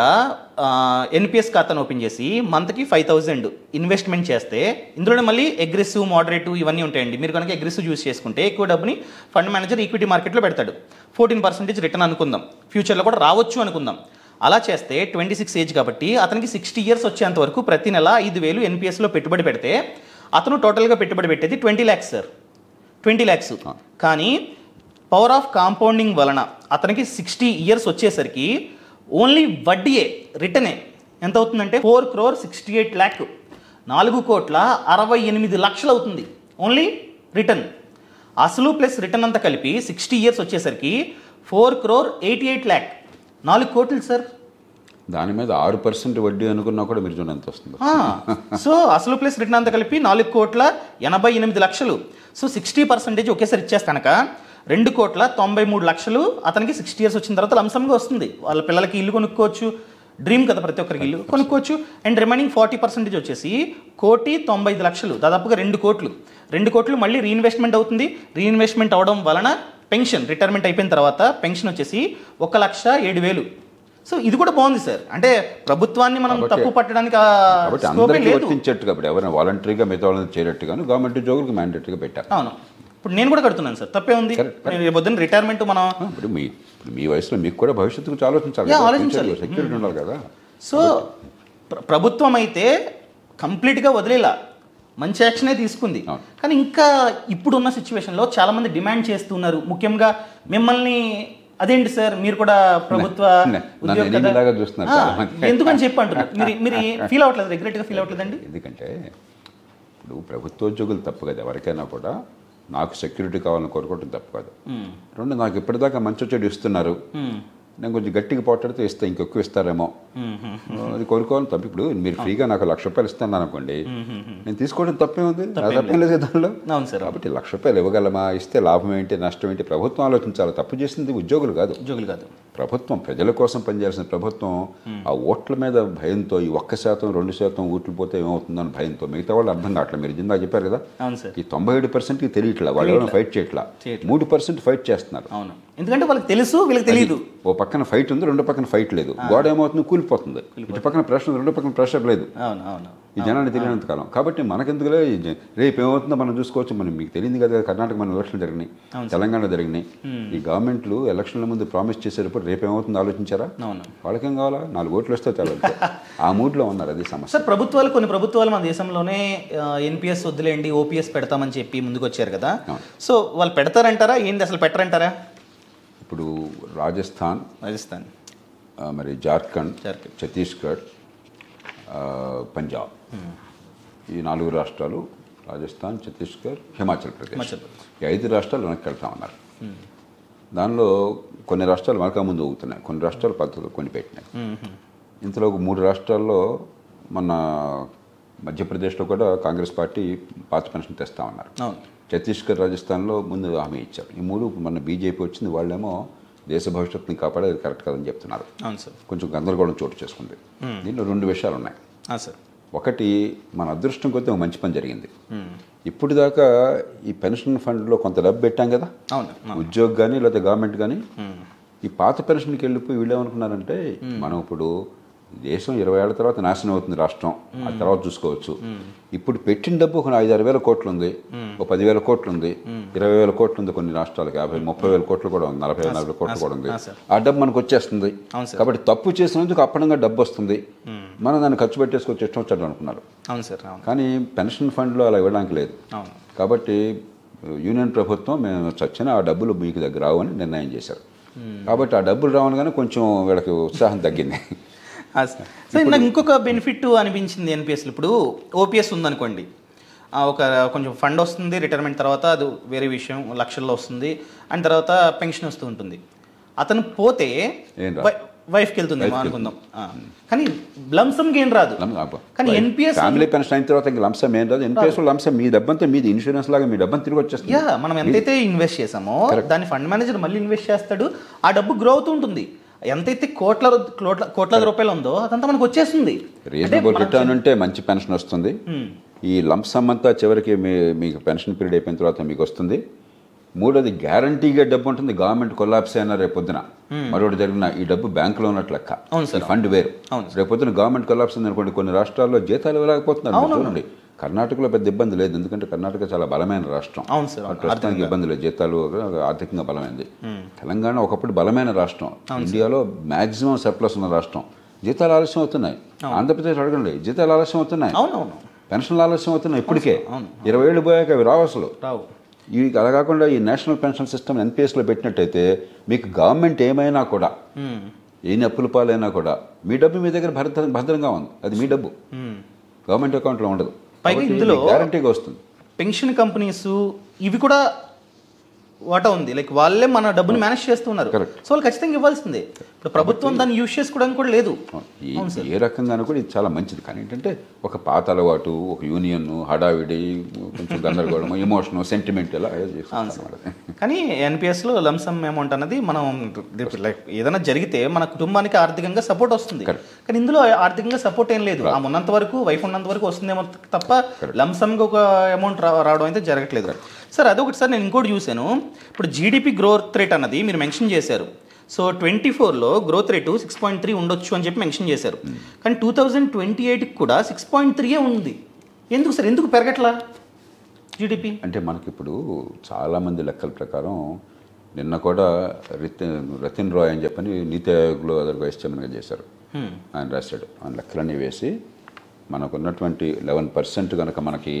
ఎన్పిఎస్ ఖాతాను ఓపెన్ చేసి మంత్కి ఫైవ్ థౌజండ్ ఇన్వెస్ట్మెంట్ చేస్తే ఇందులోనే మళ్ళీ అగ్రెసివ్ మోడరేటివ్ ఇవన్నీ ఉంటాయండి మీరు కనుక అగ్రెసివ్ యూస్ చేసుకుంటే ఎక్కువ డబ్బుని ఫండ్ మేనేజర్ ఈక్విటీ మార్కెట్లో పెడతాడు ఫోర్టీన్ పర్సెంటేజ్ రిటర్న్ అనుకుందాం ఫ్యూచర్లో కూడా రావచ్చు అనుకుందాం అలా చేస్తే ట్వంటీ సిక్స్ ఏజ్ కాబట్టి అతనికి సిక్స్టీ ఇయర్స్ వచ్చేంత వరకు ప్రతి నెల ఐదు వేలు ఎన్పిఎస్లో పెట్టుబడి పెడితే అతను టోటల్గా పెట్టుబడి పెట్టేది twenty lakhs sir twenty lakhs కానీ పవర్ ఆఫ్ కాంపౌండింగ్ వలన అతనికి సిక్స్టీ ఇయర్స్ వచ్చేసరికి ఓన్లీ వడ్డీయే రిటర్నే ఎంత అవుతుందంటే four crore sixty eight lakh నాలుగు కోట్ల అరవై ఎనిమిది లక్షలు అవుతుంది ఓన్లీ రిటర్న్ అసలు ప్లస్ రిటర్న్ అంతా కలిపి సిక్స్టీ ఇయర్స్ వచ్చేసరికి four crore eighty eight lakh నాలుగు కోట్లు సార్ దాని మీద ఆరు పర్సెంట్ వడ్డీ అనుకున్నా కూడా మీరు చూడండి ఎంత వస్తుందో ఆ, సో అసలు ప్లస్ రిటర్న్ అంతా కలిపి నాలుగు కోట్ల ఎనభై ఎనిమిది లక్షలు సో సిక్స్టీ పర్సెంటేజ్ ఒకేసారి ఇచ్చేస్తానక రెండు కోట్ల తొంభై మూడు లక్షలు అతనికి సిక్స్టీ ఇయర్స్ వచ్చిన తర్వాత లంసంగా వస్తుంది వాళ్ళ పిల్లలకి ఇల్లు కొనుక్కోవచ్చు డ్రీమ్ కదా ప్రతి ఒక్కరికి ఇల్లు కొనుక్కోవచ్చు అండ్ రిమైనింగ్ ఫార్టీ పర్సెంటేజ్ వచ్చేసి కోటి తొంభై ఐదు లక్షలు దాదాపుగా రెండు కోట్లు రెండు కోట్లు మళ్ళీ రీఇన్వెస్ట్మెంట్ అవుతుంది రీఇన్వెస్ట్మెంట్ అవడం వలన పెన్షన్ రిటైర్మెంట్ అయిపోయిన తర్వాత పెన్షన్ వచ్చేసి ఒక లక్ష ఏడు వేలు సో ఇది కూడా బాగుంది సార్ అంటే ప్రభుత్వాన్ని మనం కాబట్టి- తప్పు పట్టడానికి ఆ కాబట్టి స్కోపే అందరికీ లేదు వర్తించేట్టు కాబట్టి ఎవరైనా వాలంటరీగా మిగతా వాళ్ళని చేరేట్టుగాను గవర్నమెంట్ ఉద్యోగులకు మ్యాండేటరీగా పెట్టారు అవును ఇప్పుడు నేను కూడా కడుతున్నాను సార్ తప్పే ఉంది Correct, నేను రేపు పొద్దున్న రిటైర్మెంట్ మనం ఇప్పుడు మీ ఇప్పుడు మీ వయసులో మీకు కూడా భవిష్యత్తు గురించి ఆలోచించాలి Yeah, కదా. ఆలోచించాలి. ఫ్యూచర్లో సెక్యూరిటీ ఉండాలి కదా సో ప్ర- ప్రభుత్వం అయితే కంప్లీట్గా వదిలేలా మంచి యాక్షనే తీసుకుంది అవును. కానీ ఇంకా ఇప్పుడున్న సిచ్యువేషన్లో చాలా మంది డిమాండ్ చేస్తున్నారు ముఖ్యంగా మిమ్మల్ని అదేంటి సార్ మీరు కూడా ప్రభుత్వ నే- నన్ను ఉద్యోగ కదా- enemy లాగా చూస్తున్నారు ఆ, చాలా మంది. ఎందుకని చెప్పి అంటున్నారు మీరు మీరు ఫీల్ అవ్వట్లేదు రెగ్యులెట్గా ఫీల్ అవ్వట్లేదండి ఎందుకంటే ఇప్పుడు ప్రభుత్వోద్యోగులు తప్పు కదా ఎవరికైనా కూడా నాకు సెక్యూరిటీ కావాలని కోరుకోవడం తప్పు కాదు రెండు నాకు ఇప్పటిదాకా మంచి చెడు ఇస్తున్నారు నేను కొంచెం గట్టిగా పోటాడితే ఇస్తే ఇంకెక్కువ ఇస్తారేమో అది కోరుకోవాలని తప్పు ఇప్పుడు మీరు ఫ్రీగా నాకు లక్ష రూపాయలు ఇస్తాను అనుకోండి నేను తీసుకోవడం తప్పే ఉంది నా తప్పేం లేదు కదా దానిలో అవును సార్ కాబట్టి లక్ష రూపాయలు ఇవ్వగలమా ఇస్తే లాభం ఏంటి నష్టం ఏంటి ప్రభుత్వం ఆలోచించాలి తప్పు చేసింది ఉద్యోగులు కాదు ఉద్యోగులు కాదు ప్రభుత్వం ప్రజల కోసం పనిచేయాల్సిన ప్రభుత్వం ఆ ఓట్ల మీద భయంతో ఈ ఒక్క శాతం రెండు శాతం ఓట్లు పోతే ఏమవుతుందని భయంతో మిగతా వాళ్ళు అర్థం కావట్లేదు మీరు ఇందాక చెప్పారు కదా అవును సార్ ఈ తొంభై ఏడు పర్సెంట్కి తెలియట్లా వాళ్ళు ఎవరైనా ఫైట్ చేయట్లా చేయట్లా. మూడు పర్సెంట్ ఫైట్ చేస్తున్నారు అవును ఎందుకంటే వాళ్ళకి తెలుసు వీళ్ళకి తెలియదు ఓ పక్కన ఫైట్ ఉంది రెండో పక్కన ఫైట్ లేదు గోడ ఏమవుతుంది కూలిపోతుంది ఇటు పక్కన ప్రెషర్ ఉంది రెండో పక్కన ప్రెషర్ లేదు అవును అవును ఈ జనాన్ని తెలియనంత కాలం కాబట్టి మనకెందుకులే ఈ జ- రేపు ఏమవుతుందో మనం చూసుకోవచ్చు మనం మీకు తెలియదు కదా కర్ణాటక మన ఎలక్షన్లు జరిగినాయి తెలంగాణ జరిగినాయి ఈ గవర్నమెంట్లు ఎలక్షన్ల ముందు ప్రామిస్ చేసేటప్పుడు రేపు ఏమవుతుందో ఆలోచించారా అవును వాళ్ళకేం కావాలా నాలుగు ఓట్లు వస్తే చాలా అంతే. ఆ మూడ్లో ఉన్నారు అది సమస్య సార్ ప్రభుత్వాలు కొన్ని ప్రభుత్వాలు మన దేశంలోనే ఎన్పిఎస్ వదిలేండి ఓపీఎస్ పెడతామని చెప్పి ముందుకు వచ్చారు కదా అవును. సో వాళ్ళు పెడతారంటారా ఏంది అసలు పెట్టరంటారా ఇప్పుడు రాజస్థాన్ రాజస్థాన్ ఆ, మరి జార్ఖండ్ జార్ఖండ్. ఛత్తీస్గఢ్ ఆ, పంజాబ్ ఈ నాలుగు రాష్ట్రాలు రాజస్థాన్ ఛత్తీస్గఢ్ హిమాచల్ ప్రదేశ్ హిమాచల్ ప్రదేశ్. ఈ ఐదు రాష్ట్రాలు వెనక్కి వెళ్తా ఉన్నారు దానిలో కొన్ని రాష్ట్రాలు మనకా ముందు ఊగుతున్నాయి కొన్ని రాష్ట్రాలు పద్ధతులు కొన్ని పెట్టినాయి ఇంతలో ఒక మూడు రాష్ట్రాల్లో మన మధ్యప్రదేశ్లో కూడా కాంగ్రెస్ పార్టీ పాత పెన్షన్ తెస్తా ఉన్నారు అవును ఛత్తీస్గఢ్ రాజస్థాన్లో ముందు హామీ ఇచ్చారు ఈ మూడు మన బీజేపీ వచ్చింది వాళ్ళేమో దేశ భవిష్యత్తుని కాపాడేది కరెక్ట్ కాదని చెప్తున్నారు అవును సార్ కొంచెం గందరగోళం చోటు చేసుకుంది దీంట్లో రెండు విషయాలు ఉన్నాయి ఆ, సార్ ఒకటి మన అదృష్టం కొద్దీ ఒక మంచి పని జరిగింది ఇప్పుడు దాకా ఈ పెన్షన్ ఫండ్లో కొంత డబ్బు పెట్టాం కదా అవును ఉద్యోగ్ కానీ లేదా గవర్నమెంట్ కానీ ఈ పాత పెన్షన్కి వెళ్ళిపోయి వీళ్ళు ఏమనుకున్నారంటే మనం ఇప్పుడు దేశం ఇరవై ఏళ్ళ తర్వాత నాశనం అవుతుంది రాష్ట్రం ఆ తర్వాత చూసుకోవచ్చు ఇప్పుడు పెట్టిన డబ్బు ఒక ఐదు ఆరు వేల కోట్లు ఉంది ఒక పదివేల కోట్లు ఉంది ఇరవై వేల కోట్లు ఉంది కొన్ని రాష్ట్రాలకు యాభై ముప్పై వేల కోట్లు కూడా ఉంది నలభై నలభై కోట్లు కూడా ఉంది ఆ, సార్. ఆ డబ్బు మనకు వచ్చేస్తుంది అవును సార్. కాబట్టి తప్పు చేసినందుకు అప్పనంగా డబ్బు వస్తుంది మనం దాన్ని ఖర్చు పెట్టేసుకొచ్చి ఇష్టం వచ్చాడు అనుకున్నారు అవును సార్ అవును కానీ పెన్షన్ ఫండ్లో అలా ఇవ్వడానికి లేదు అవును కాబట్టి యూనియన్ ప్రభుత్వం మేము చచ్చిన ఆ డబ్బులు మీకు దగ్గర రావు అని నిర్ణయం చేశారు కాబట్టి ఆ డబ్బులు రావనగానే కొంచెం వీళ్ళకి ఉత్సాహం తగ్గింది ఆ, సార్ సార్ నాకు ఇంకొక బెనిఫిట్ అనిపించింది ఎన్పిఎస్లో ఇప్పుడు ఓపీఎస్ ఉందనుకోండి ఆ, ఒక కొంచెం ఫండ్ వస్తుంది రిటైర్మెంట్ తర్వాత అది వేరే విషయం లక్షల్లో వస్తుంది అండ్ తర్వాత పెన్షన్ వస్తూ ఉంటుంది అతను పోతే ఏం రాదు. వై- వైఫ్కి వెళ్తుంది వైఫ్కి అనుకుందాం ఆ. కానీ లంసమ్కి ఏం రాదు కానీ ఎన్పిఎస్ ఫ్యామిలీ పెన్షన్ అయిన తర్వాత ఇంకా లంసం ఏం రాదు ఎన్పిఎస్ లంసం మీ డబ్బంతా మీది ఇన్సూరెన్స్ లాగా మీ డబ్బని తిరిగి వచ్చేస్తుంది యా మనం ఎంతైతే ఇన్వెస్ట్ చేసామో దాని ఫండ్ మేనేజర్ మళ్ళీ ఇన్వెస్ట్ చేస్తాడు ఆ డబ్బు గ్రో అవుతూ ఉంటుంది ఎంతైతే కోట్ల రూ- కోట్ల కోట్ల రూపాయలు ఉందో అదంతా మనకు వచ్చేస్తుంది రీజనబుల్ రిటర్న్ ఉంటే మంచి పెన్షన్ వస్తుంది ఈ లంసమ్ అంతా చివరికి మీ మీకు పెన్షన్ పీరియడ్ అయిపోయిన తర్వాత మీకు వస్తుంది మూడోది గ్యారంటీగా డబ్బు ఉంటుంది గవర్నమెంట్ కొల్లాప్స్ అయినా రేపు పొద్దున మరొకటి జరిగిన ఈ డబ్బు బ్యాంకులో ఉన్నట్లు లెక్క అవును సార్. ఈ ఫండ్ వేరు అవును రేపు పొద్దున గవర్నమెంట్ కొల్లాప్స్ ఉంది అనుకోండి కొన్ని రాష్ట్రాల్లో జీతాలు ఇవ్వలేకపోతున్నారు మీరు చూడండి కర్ణాటకలో పెద్ద ఇబ్బంది లేదు ఎందుకంటే కర్ణాటక చాలా బలమైన రాష్ట్రం అవును సార్ అవును. ప్రస్తుతానికి ఇబ్బంది లేదు జీతాలు ఆర్థికంగా బలమైంది తెలంగాణ ఒకప్పుడు బలమైన రాష్ట్రం ఇండియాలో మాక్సిమం సర్ప్లస్ ఉన్న రాష్ట్రం జీతాలు ఆలస్యం అవుతున్నాయి ఆంధ్రప్రదేశ్ అడగండి జీతాలు ఆలస్యం అవుతున్నాయి అవునవును పెన్షన్లు ఆలస్యం అవుతున్నాయి ఇప్పటికే ఇరవై ఏళ్ళు పోయాక అవి రావు అసలు రావు ఇవి అలా కాకుండా ఈ నేషనల్ పెన్షన్ సిస్టమ్ ఎన్పిఎస్లో పెట్టినట్టయితే మీకు గవర్నమెంట్ ఏమైనా కూడా ఎన్ని అప్పుల పాలైనా కూడా మీ డబ్బు మీ దగ్గర భద్ర భద్రంగా ఉంది అది మీ డబ్బు గవర్నమెంట్ అకౌంట్లో ఉండదు పైగా ఇందులో- గ్యారంటీగా వస్తుంది పెన్షన్ కంపెనీస్ ఇవి కూడా వాటా ఉంది లైక్ వాళ్ళే మన డబ్బుని మేనేజ్ చేస్తున్నారు Correct. సో వాళ్ళు ఖచ్చితంగా ఇవ్వాల్సిందే ఇప్పుడు ప్రభుత్వం దాన్ని యూజ్ చేసుకోవడానికి కూడా లేదు ఏ- ఏ రకంగానూ కూడా ఇది చాలా మంచిది కానీ ఏంటంటే ఒక పాత అలవాటు ఒక యూనియన్ హడావిడి కొంచెం గందరగోళం ఎమోషన్ సెంటిమెంట్ ఇలా ఏదో చేస్తాం అన్నమాట. కానీ ఎన్పిఎస్లో లంసమ్ అమౌంట్ అన్నది మనం లైక్ ఏదైనా జరిగితే మన కుటుంబానికి ఆర్థికంగా సపోర్ట్ వస్తుంది Correct. కానీ ఇందులో ఆర్థికంగా సపోర్ట్ ఏం లేదు ఆ ఉన్నంత వరకు వైఫ్ ఉన్నంత వరకు వస్తుందేమో తప్ప లంసమ్గా ఒక అమౌంట్ రావడం అయితే జరగట్లేదు సార్ అదొకటి సార్ నేను ఇంకోటి చూశాను ఇప్పుడు జీడిపి గ్రోత్ రేట్ అన్నది మీరు మెన్షన్ చేశారు సో ట్వంటీ ఫోర్లో growth rate six point three ఉండొచ్చు అని చెప్పి మెన్షన్ చేశారు కానీ టూ థౌజండ్ ట్వంటీ ఎయిట్కి కూడా సిక్స్ పాయింట్ త్రీయే ఉంది ఎందుకు సార్ ఎందుకు పెరగట్లా జీడిపి అంటే మనకిప్పుడు చాలామంది లెక్కల ప్రకారం నిన్న కూడా రితిన్ రతిన్ రాయ్ అని చెప్పని నీతి ఆయోగ్లో అదర్ వైస్ చైర్మన్గా చేశారు ఆయన రాశాడు ఆయన లెక్కలన్నీ వేసి మనకు ఉన్నటువంటి లెవెన్ పర్సెంట్ కనుక మనకి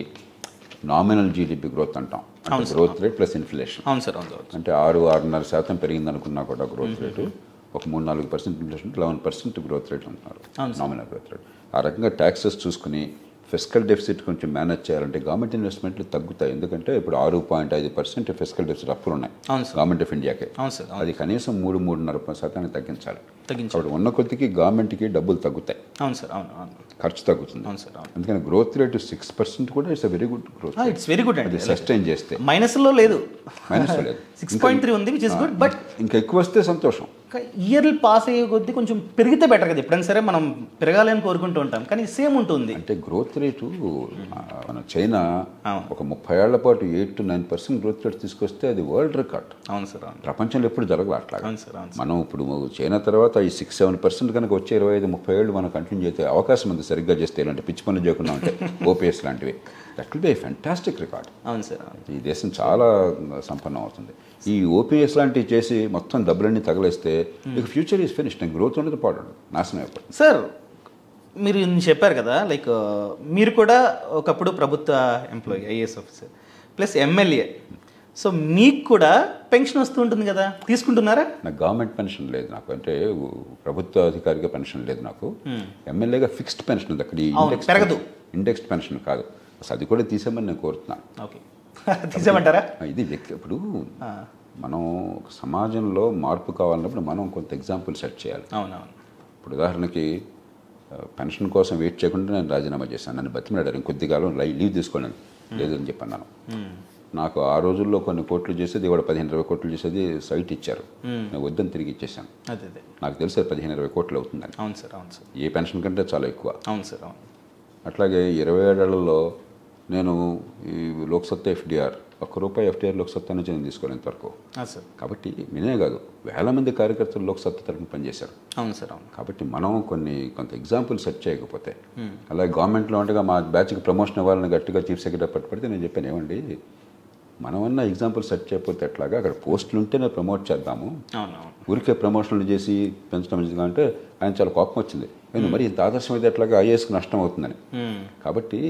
నామినల్ జీడిపి గ్రోత్ అంటాం అంటే గ్రోత్ రేట్ ప్లస్ ఇన్ఫ్లేషన్ అవును సార్ అవును సార్ అంటే ఆరు ఆరున్నర శాతం పెరిగింది అనుకున్నా కూడా గ్రోత్ రేటు ఒక మూడు నాలుగు percent inflation eleven percent growth rate అంటున్నారు నామినల్ గ్రోత్ రేట్ ఆ రకంగా ట్యాక్సెస్ చూసుకుని ఫిజికల్ డెఫిసిట్ కొంచెం మేనేజ్ చేయాలంటే గవర్నమెంట్ ఇన్వెస్ట్మెంట్లు తగ్గుతాయి ఎందుకంటే ఇప్పుడు ఆరు పాయింట్ ఐదు పర్సెంట్ ఫిజికల్ డెఫిసిట్ అప్పులు ఉన్నాయి అవును సార్ గవర్నమెంట్ ఆఫ్ ఇండియాకే అవును సార్ అవును అది కనీసం మూడు మూడున్నర శాతానికి తగ్గించాలి తగ్గించాలి కాబట్టి ఉన్న కొద్దికి గవర్నమెంట్కి డబ్బులు తగ్గుతాయి అవును సార్ అవును అవును ఖర్చు తగ్గుతుంది అవును సార్ అవును అందుకని గ్రోత్ రేట్ సిక్స్ పర్సెంట్ కూడా it's uh very good growth it's very good అది అండి సస్టైన్ చేస్తే మైనస్లో లేదు మైనస్ లేదు సిక్స్ పాయింట్ త్రీ ఉంది విచ్ ఇస్ గుడ్ బట్ ఇంకా ఎక్కువ వస్తే సంతోషం ఇయర్లు పాస్ అయ్యే కొద్దీ కొంచెం పెరిగితే బెటర్ కదా ఎప్పుడైనా సరే మనం పెరగాలని కోరుకుంటూ ఉంటాం కానీ సేమ్ ఉంటుంది అంటే గ్రోత్ రేటు ఆ, మన చైనా అవును. ఒక ముప్పై ఏళ్ల పాటు eight to nine percent growth rate తీసుకొస్తే అది వరల్డ్ రికార్డ్ అవును సార్ అవును ప్రపంచంలో ఎప్పుడు జరగదు అట్లాగా అవును సార్ అవును మనం ఇప్పుడు చైనా తర్వాత ఈ సిక్స్ సెవెన్ పర్సెంట్ కనుక వచ్చే ఇరవై ఐదు ముప్పై ఏళ్ళు మనం కంటిన్యూ చేసే అవకాశం ఉంది సరిగ్గా చేస్తే ఇలాంటి పిచ్చి పనులు చేయకుండా ఉంటే ఓపీఎస్ లాంటివి that will be fantastic record అవును సార్ అవును ఈ దేశం చాలా సంపన్నం అవుతుంది ఈ ఓపీఎస్ లాంటివి చేసి మొత్తం డబ్బులన్నీ తగలేస్తే ఇక ఫ్యూచర్ ఈజ్ ఫినిష్ నేను గ్రోత్ ఉండదు పాడదు నాశనం అయిపోతుంది సార్ మీరు ఇన్ని చెప్పారు కదా లైక్ మీరు కూడా ఒకప్పుడు ప్రభుత్వ employee IAS officer plus MLA so మీకు కూడా పెన్షన్ వస్తూ ఉంటుంది కదా తీసుకుంటున్నారా నాకు గవర్నమెంట్ పెన్షన్ లేదు నాకు అంటే ఉ- ప్రభుత్వ అధికారిగా పెన్షన్ లేదు నాకు ఎమ్మెల్యేగా ఫిక్స్డ్ పెన్షన్ ఉంది అక్కడ అవును, పెరగదు. ఇండెక్స్డ్ పెన్షన్ కాదు అసలు అది కూడా తీసేమని నేను కోరుతున్నాను ఓకే తీసేమంటారా ఇది వ్యక్తి ఇప్పుడు మనం ఒక సమాజంలో మార్పు కావాలన్నప్పుడు మనం కొంత ఎగ్జాంపుల్ సెట్ చేయాలి అవునవును ఇప్పుడు ఉదాహరణకి ఆ, పెన్షన్ కోసం వెయిట్ చేయకుండా నేను రాజీనామా చేశాను నన్ను బతిమలాడారు ఇంకొద్ది కాలం లై- లీవ్ తీసుకోండి లేదని చెప్పన్నాను నాకు ఆ రోజుల్లో కొన్ని కోట్లు చేసేది ఇవాళ పదిహేను ఇరవై కోట్లు చేసేది సైట్ ఇచ్చారు నేను వద్దని తిరిగి ఇచ్చేసాను అదే అదే నాకు తెలిసి అది పదిహేను ఇరవై కోట్లు అవుతుందని అవును సార్ అవును సార్ ఏ పెన్షన్ కంటే చాలా ఎక్కువ అవును సార్ అవును అట్లాగే ఇరవై ఏడేళ్లలో నేను ఈ లోక్సత్తా ఎఫ్డిఆర్ ఒక్క రూపాయి ఎఫ్డిఆర్ లోక్సత్తా నుంచి నేను తీసుకోలేను ఇంతవరకు ఆ, సార్ కాబట్టి నేనే కాదు వేల మంది కార్యకర్తలు లోక్సత్తా తరఫున పనిచేశారు అవును సార్ అవును కాబట్టి మనం కొన్ని కొంత ఎగ్జాంపుల్ సెట్ చేయకపోతే అలాగే గవర్నమెంట్లో ఉండగా మా బ్యాచ్కి ప్రమోషన్ ఇవ్వాలని గట్టిగా చీఫ్ సెక్రటరీ పట్టుపడితే నేను చెప్పాను ఏమండి మనమన్నా ఎగ్జాంపుల్ సెట్ చేయకపోతే ఎట్లాగా అక్కడ పోస్టులు ఉంటేనే ప్రమోట్ చేద్దాము అవును అవును ఊరికే ప్రమోషన్లు చేసి పెంచడం మంచిది అంటే ఆయన చాలా కోపం వచ్చింది నేను మరి ఇంత ఆదర్శం అయితే ఎట్లాగా ఐఏఎస్కి నష్టం అవుతుందని మ్మ్. కాబట్టి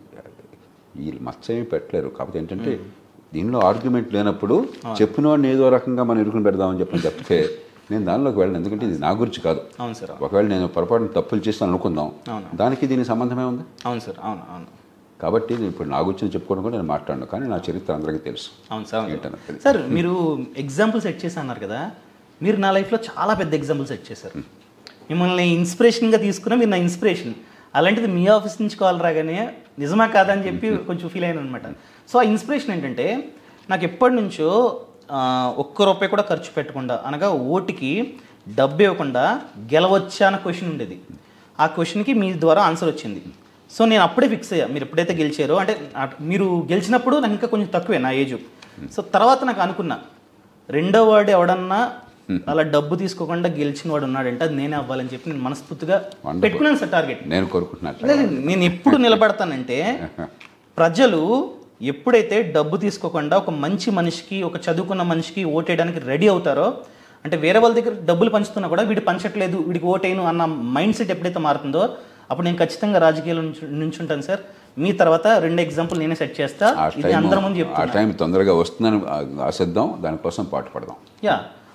ఈ మచ్చ ఏమి పెట్టలేరు కాకపోతే ఏంటంటే దీనిలో ఆర్గ్యుమెంట్ లేనప్పుడు చెప్పిన వాడిని ఏదో రకంగా మనం ఇరుకుని పెడదామని చెప్పని చెప్తే నేను దానిలోకి వెళ్ళను ఎందుకంటే ఇది నా గురించి కాదు అవును సార్ అవును ఒకవేళ నేను పొరపాటున తప్పులు చేస్తాను అనుకుందాం అవును. దానికి దీనికి సంబంధమే ఉంది అవును సార్ అవును అవును కాబట్టి నేను ఇప్పుడు నా గురించి చెప్పుకోవడం కూడా నేను మాట్లాడను కానీ నా చరిత్ర అందరికీ తెలుసు అవును సార్ అవును ఏంటన్నది సార్. తెలియదు. సార్ మీరు ఎగ్జాంపుల్ సెట్ చేసి అన్నారు కదా మీరు నా లైఫ్లో చాలా పెద్ద ఎగ్జాంపుల్ సెట్ చేశారు మిమ్మల్ని ఇన్స్పిరేషన్గా తీసుకున్న మీరు నా ఇన్స్పిరేషన్ అలాంటిది మీ ఆఫీస్ నుంచి కాల్ రాగానే నిజమా కాదా అని చెప్పి కొంచెం ఫీల్ అయ్యాను అనమాట సో ఆ ఇన్స్పిరేషన్ ఏంటంటే నాకు ఎప్పటి నుంచో ఆ, ఒక్క రూపాయి కూడా ఖర్చు పెట్టకుండా అనగా ఓటుకి డబ్బు ఇవ్వకుండా గెలవచ్చా అన్న క్వశ్చన్ ఉండేది ఆ క్వశ్చన్కి మీ ద్వారా ఆన్సర్ వచ్చింది సో నేను అప్పుడే ఫిక్స్ అయ్యా మీరు ఎప్పుడైతే గెలిచారో అంటే ఆ- మీరు గెలిచినప్పుడు నాకు ఇంకా కొంచెం తక్కువే నా ఏజ్ సో తర్వాత నాకు అనుకున్నా రెండో వాడు ఎవడన్నా అలా డబ్బు తీసుకోకుండా గెలిచిన వాడు ఉన్నాడంటే అది నేనే అవ్వాలని చెప్పి నేను మనస్ఫూర్తిగా Wonderful. పెట్టుకున్నాను సార్ టార్గెట్ నేను కోరుకుంటున్నట్లు లేదు, నేను ఎప్పుడు నిలబడతానంటే ప్రజలు ఎప్పుడైతే డబ్బు తీసుకోకుండా ఒక మంచి మనిషికి ఒక చదువుకున్న మనిషికి ఓటేయడానికి రెడీ అవుతారో అంటే వేరే వాళ్ళ దగ్గర డబ్బులు పంచుతున్నా కూడా వీడు పంచట్లేదు వీడికి ఓటేయను అన్న మైండ్ సెట్ ఎప్పుడైతే మారుతుందో అప్పుడు నేను ఖచ్చితంగా రాజకీయాలు నుంచుంటాను సార్ మీ తర్వాత రెండు ఎగ్జాంపుల్ నేనే సెట్ చేస్తా ఆ ఇది టైం అందరి ముందు ఆ చెప్తాను టైం తొందరగా వస్తుందని ఆ- ఆశిద్దాం దానికోసం పాటు పడదాం యా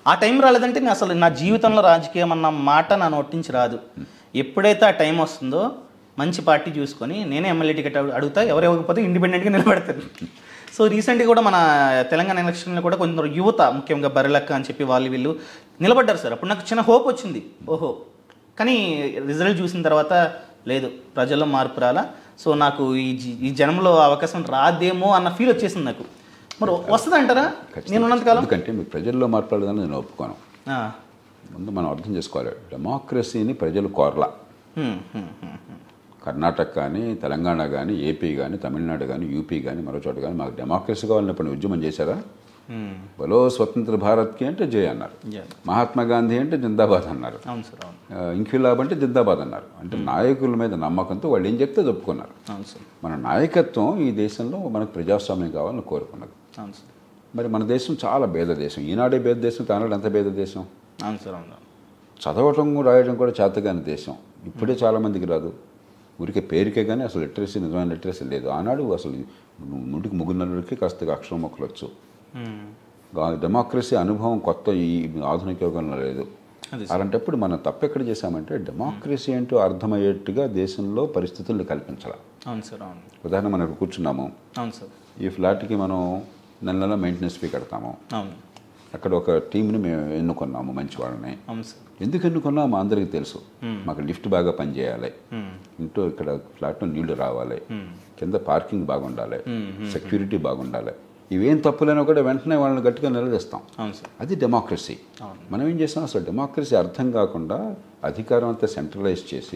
ఆ టైం రాలేదంటే నేను అసలు నా జీవితంలో రాజకీయం అన్న మాట నా నోటి నుంచి రాదు ఎప్పుడైతే ఆ టైం వస్తుందో మంచి పార్టీ చూసుకొని నేనే ఎమ్మెల్యే టికెట్ అడుగు- అడుగుతా ఎవరు ఇవ్వకపోతే ఇండిపెండెంట్గా నిలబెడతారు సో రీసెంట్గా కూడా మన తెలంగాణ ఎలక్షన్లో కూడా కొందరు యువత ముఖ్యంగా బరిలక్క అని చెప్పి వాళ్ళు వీళ్ళు నిలబడ్డారు సార్ అప్పుడు నాకు చిన్న హోప్ వచ్చింది ఓహో కానీ రిజల్ట్ చూసిన తర్వాత లేదు ప్రజల్లో మార్పు రాలా సో నాకు ఈ జీ- ఈ జనంలో అవకాశం రాదేమో అన్న ఫీల్ వచ్చేసింది నాకు మరి వస్తుంది అంటారా నేను ఉన్నంతకాలం ఎందుకంటే మీ ప్రజల్లో మార్పలేదని నేను ఒప్పుకోను ఆ. ముందు మనం అర్థం చేసుకోవాలి డెమోక్రసీని ప్రజలు కోరలా హ్మ్, హ్మ్, హ్మ్, హ్మ్. కర్ణాటక కానీ తెలంగాణ కానీ ఏపీ కానీ తమిళనాడు కానీ యూపీ కానీ మరో చోట కానీ మాకు డెమోక్రసీ కావాలన్నప్పుడు ఉద్యమం చేశారా హ్మ్. బలో స్వతంత్ర భారత్కి అంటే జయ అన్నారు Yeah. మహాత్మా గాంధీ అంటే జిందాబాద్ అన్నారు అవును సార్ అవును ఆ, ఇంక్విలాబ్ అంటే జిందాబాద్ అన్నారు అంటే నాయకుల మీద నమ్మకంతో వాళ్ళు ఏం చెప్తే అది ఒప్పుకున్నారు అవును సార్ మన నాయకత్వం ఈ దేశంలో మనకు ప్రజాస్వామ్యం కావాలని కోరుకున్నది అవును సార్ మరి మన దేశం చాలా భేద దేశం ఈనాడే భేద దేశం తానాడు ఎంత భేద దేశం అవును సార్ అవును చదవటం రాయడం కూడా చేతగాని దేశం ఇప్పుడే చాలామందికి రాదు ఊరికే పేరుకే కానీ అసలు లిటరసీ నిజమైన లిటరసీ లేదు ఆనాడు అసలు నూటికి ముగ్గురున్నరకి కాస్త అక్షరం మొక్కలు వచ్చు హ్మ్. గా- డెమోక్రసీ అనుభవం కొత్త ఈ ఆధునిక యుగంలో లేదు అది అలాంటప్పుడు మనం తప్పెక్కడ చేశామంటే డెమోక్రసీ అంటూ అర్థమయ్యేట్టుగా దేశంలో పరిస్థితులను కల్పించాలి అవును సార్ అవును ఉదాహరణ మనం ఇక్కడ కూర్చున్నాము అవును సార్ ఈ ఫ్లాట్కి మనం నెల నెల మెయింటెనెన్స్ ఫీ కడతాము అవును అక్కడ ఒక టీంని మేము ఎన్నుకున్నాము మంచి వాళ్ళని అవును సార్ ఎందుకు ఎన్నుకున్నా మా అందరికీ తెలుసు మాకు లిఫ్ట్ బాగా పనిచేయాలి హ్మ్. ఇంట్లో ఇక్కడ ఫ్లాట్లో నీళ్లు రావాలి హ్మ్. కింద పార్కింగ్ బాగుండాలి హ్మ్. సెక్యూరిటీ బాగుండాలి ఇవేం తప్పులైనా కూడా వెంటనే వాళ్ళని గట్టిగా నిలదీస్తాం అవును సార్ అది డెమోక్రసీ అవును. మనం ఏం చేస్తాం అసలు డెమోక్రసీ అర్థం కాకుండా అధికారం అంతా సెంట్రలైజ్ చేసి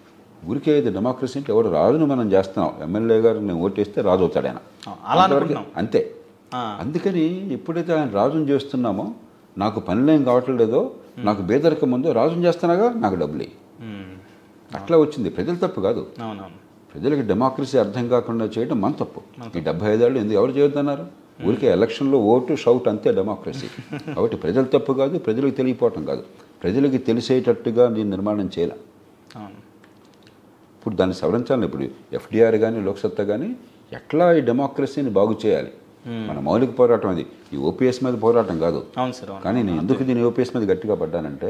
ఊరికే ఇది డెమోక్రసీ అంటే ఎవరు రాజును మనం చేస్తున్నాం ఎమ్మెల్యే గారు నేను ఓటేస్తే రాజు అవుతాడు ఆయన ఆ, అలా అంతవరకు అనుకుంటున్నాం. అంతే ఆ. అందుకని ఎప్పుడైతే ఆయన రాజును చేస్తున్నామో నాకు పనిలేం కావట్లేదో నాకు బేదరికం ముందు రాజును చేస్తున్నాగా నాకు డబ్బులు ఇయ్యి. హ్మ్. అట్లా వచ్చింది ప్రజల తప్పు కాదు అవునవును ప్రజలకు డెమోక్రసీ అర్థం కాకుండా చేయడం మన తప్పు ఈ డెబ్బై ఐదేళ్ళు ఎందుకు ఎవరు చేయొద్దన్నారు ఊరికే ఎలక్షన్లో ఓటు షౌట్ అంతే డెమోక్రసీ కాబట్టి ప్రజల తప్పు కాదు ప్రజలకు తెలియపోవటం కాదు ప్రజలకి తెలిసేటట్టుగా దీన్ని నిర్మాణం చేయాలి అవును ఇప్పుడు దాన్ని సవరించాలి ఇప్పుడు ఎఫ్డీఆర్ కానీ లోక్సత్తా కానీ ఎట్లా ఈ డెమోక్రసీని బాగు చేయాలి మన మౌలిక పోరాటం అది ఈ ఓపీఎస్ మీద పోరాటం కాదు అవును సార్ అవును కానీ నేను ఎందుకు దీని ఓపీఎస్ మీద గట్టిగా పడ్డానంటే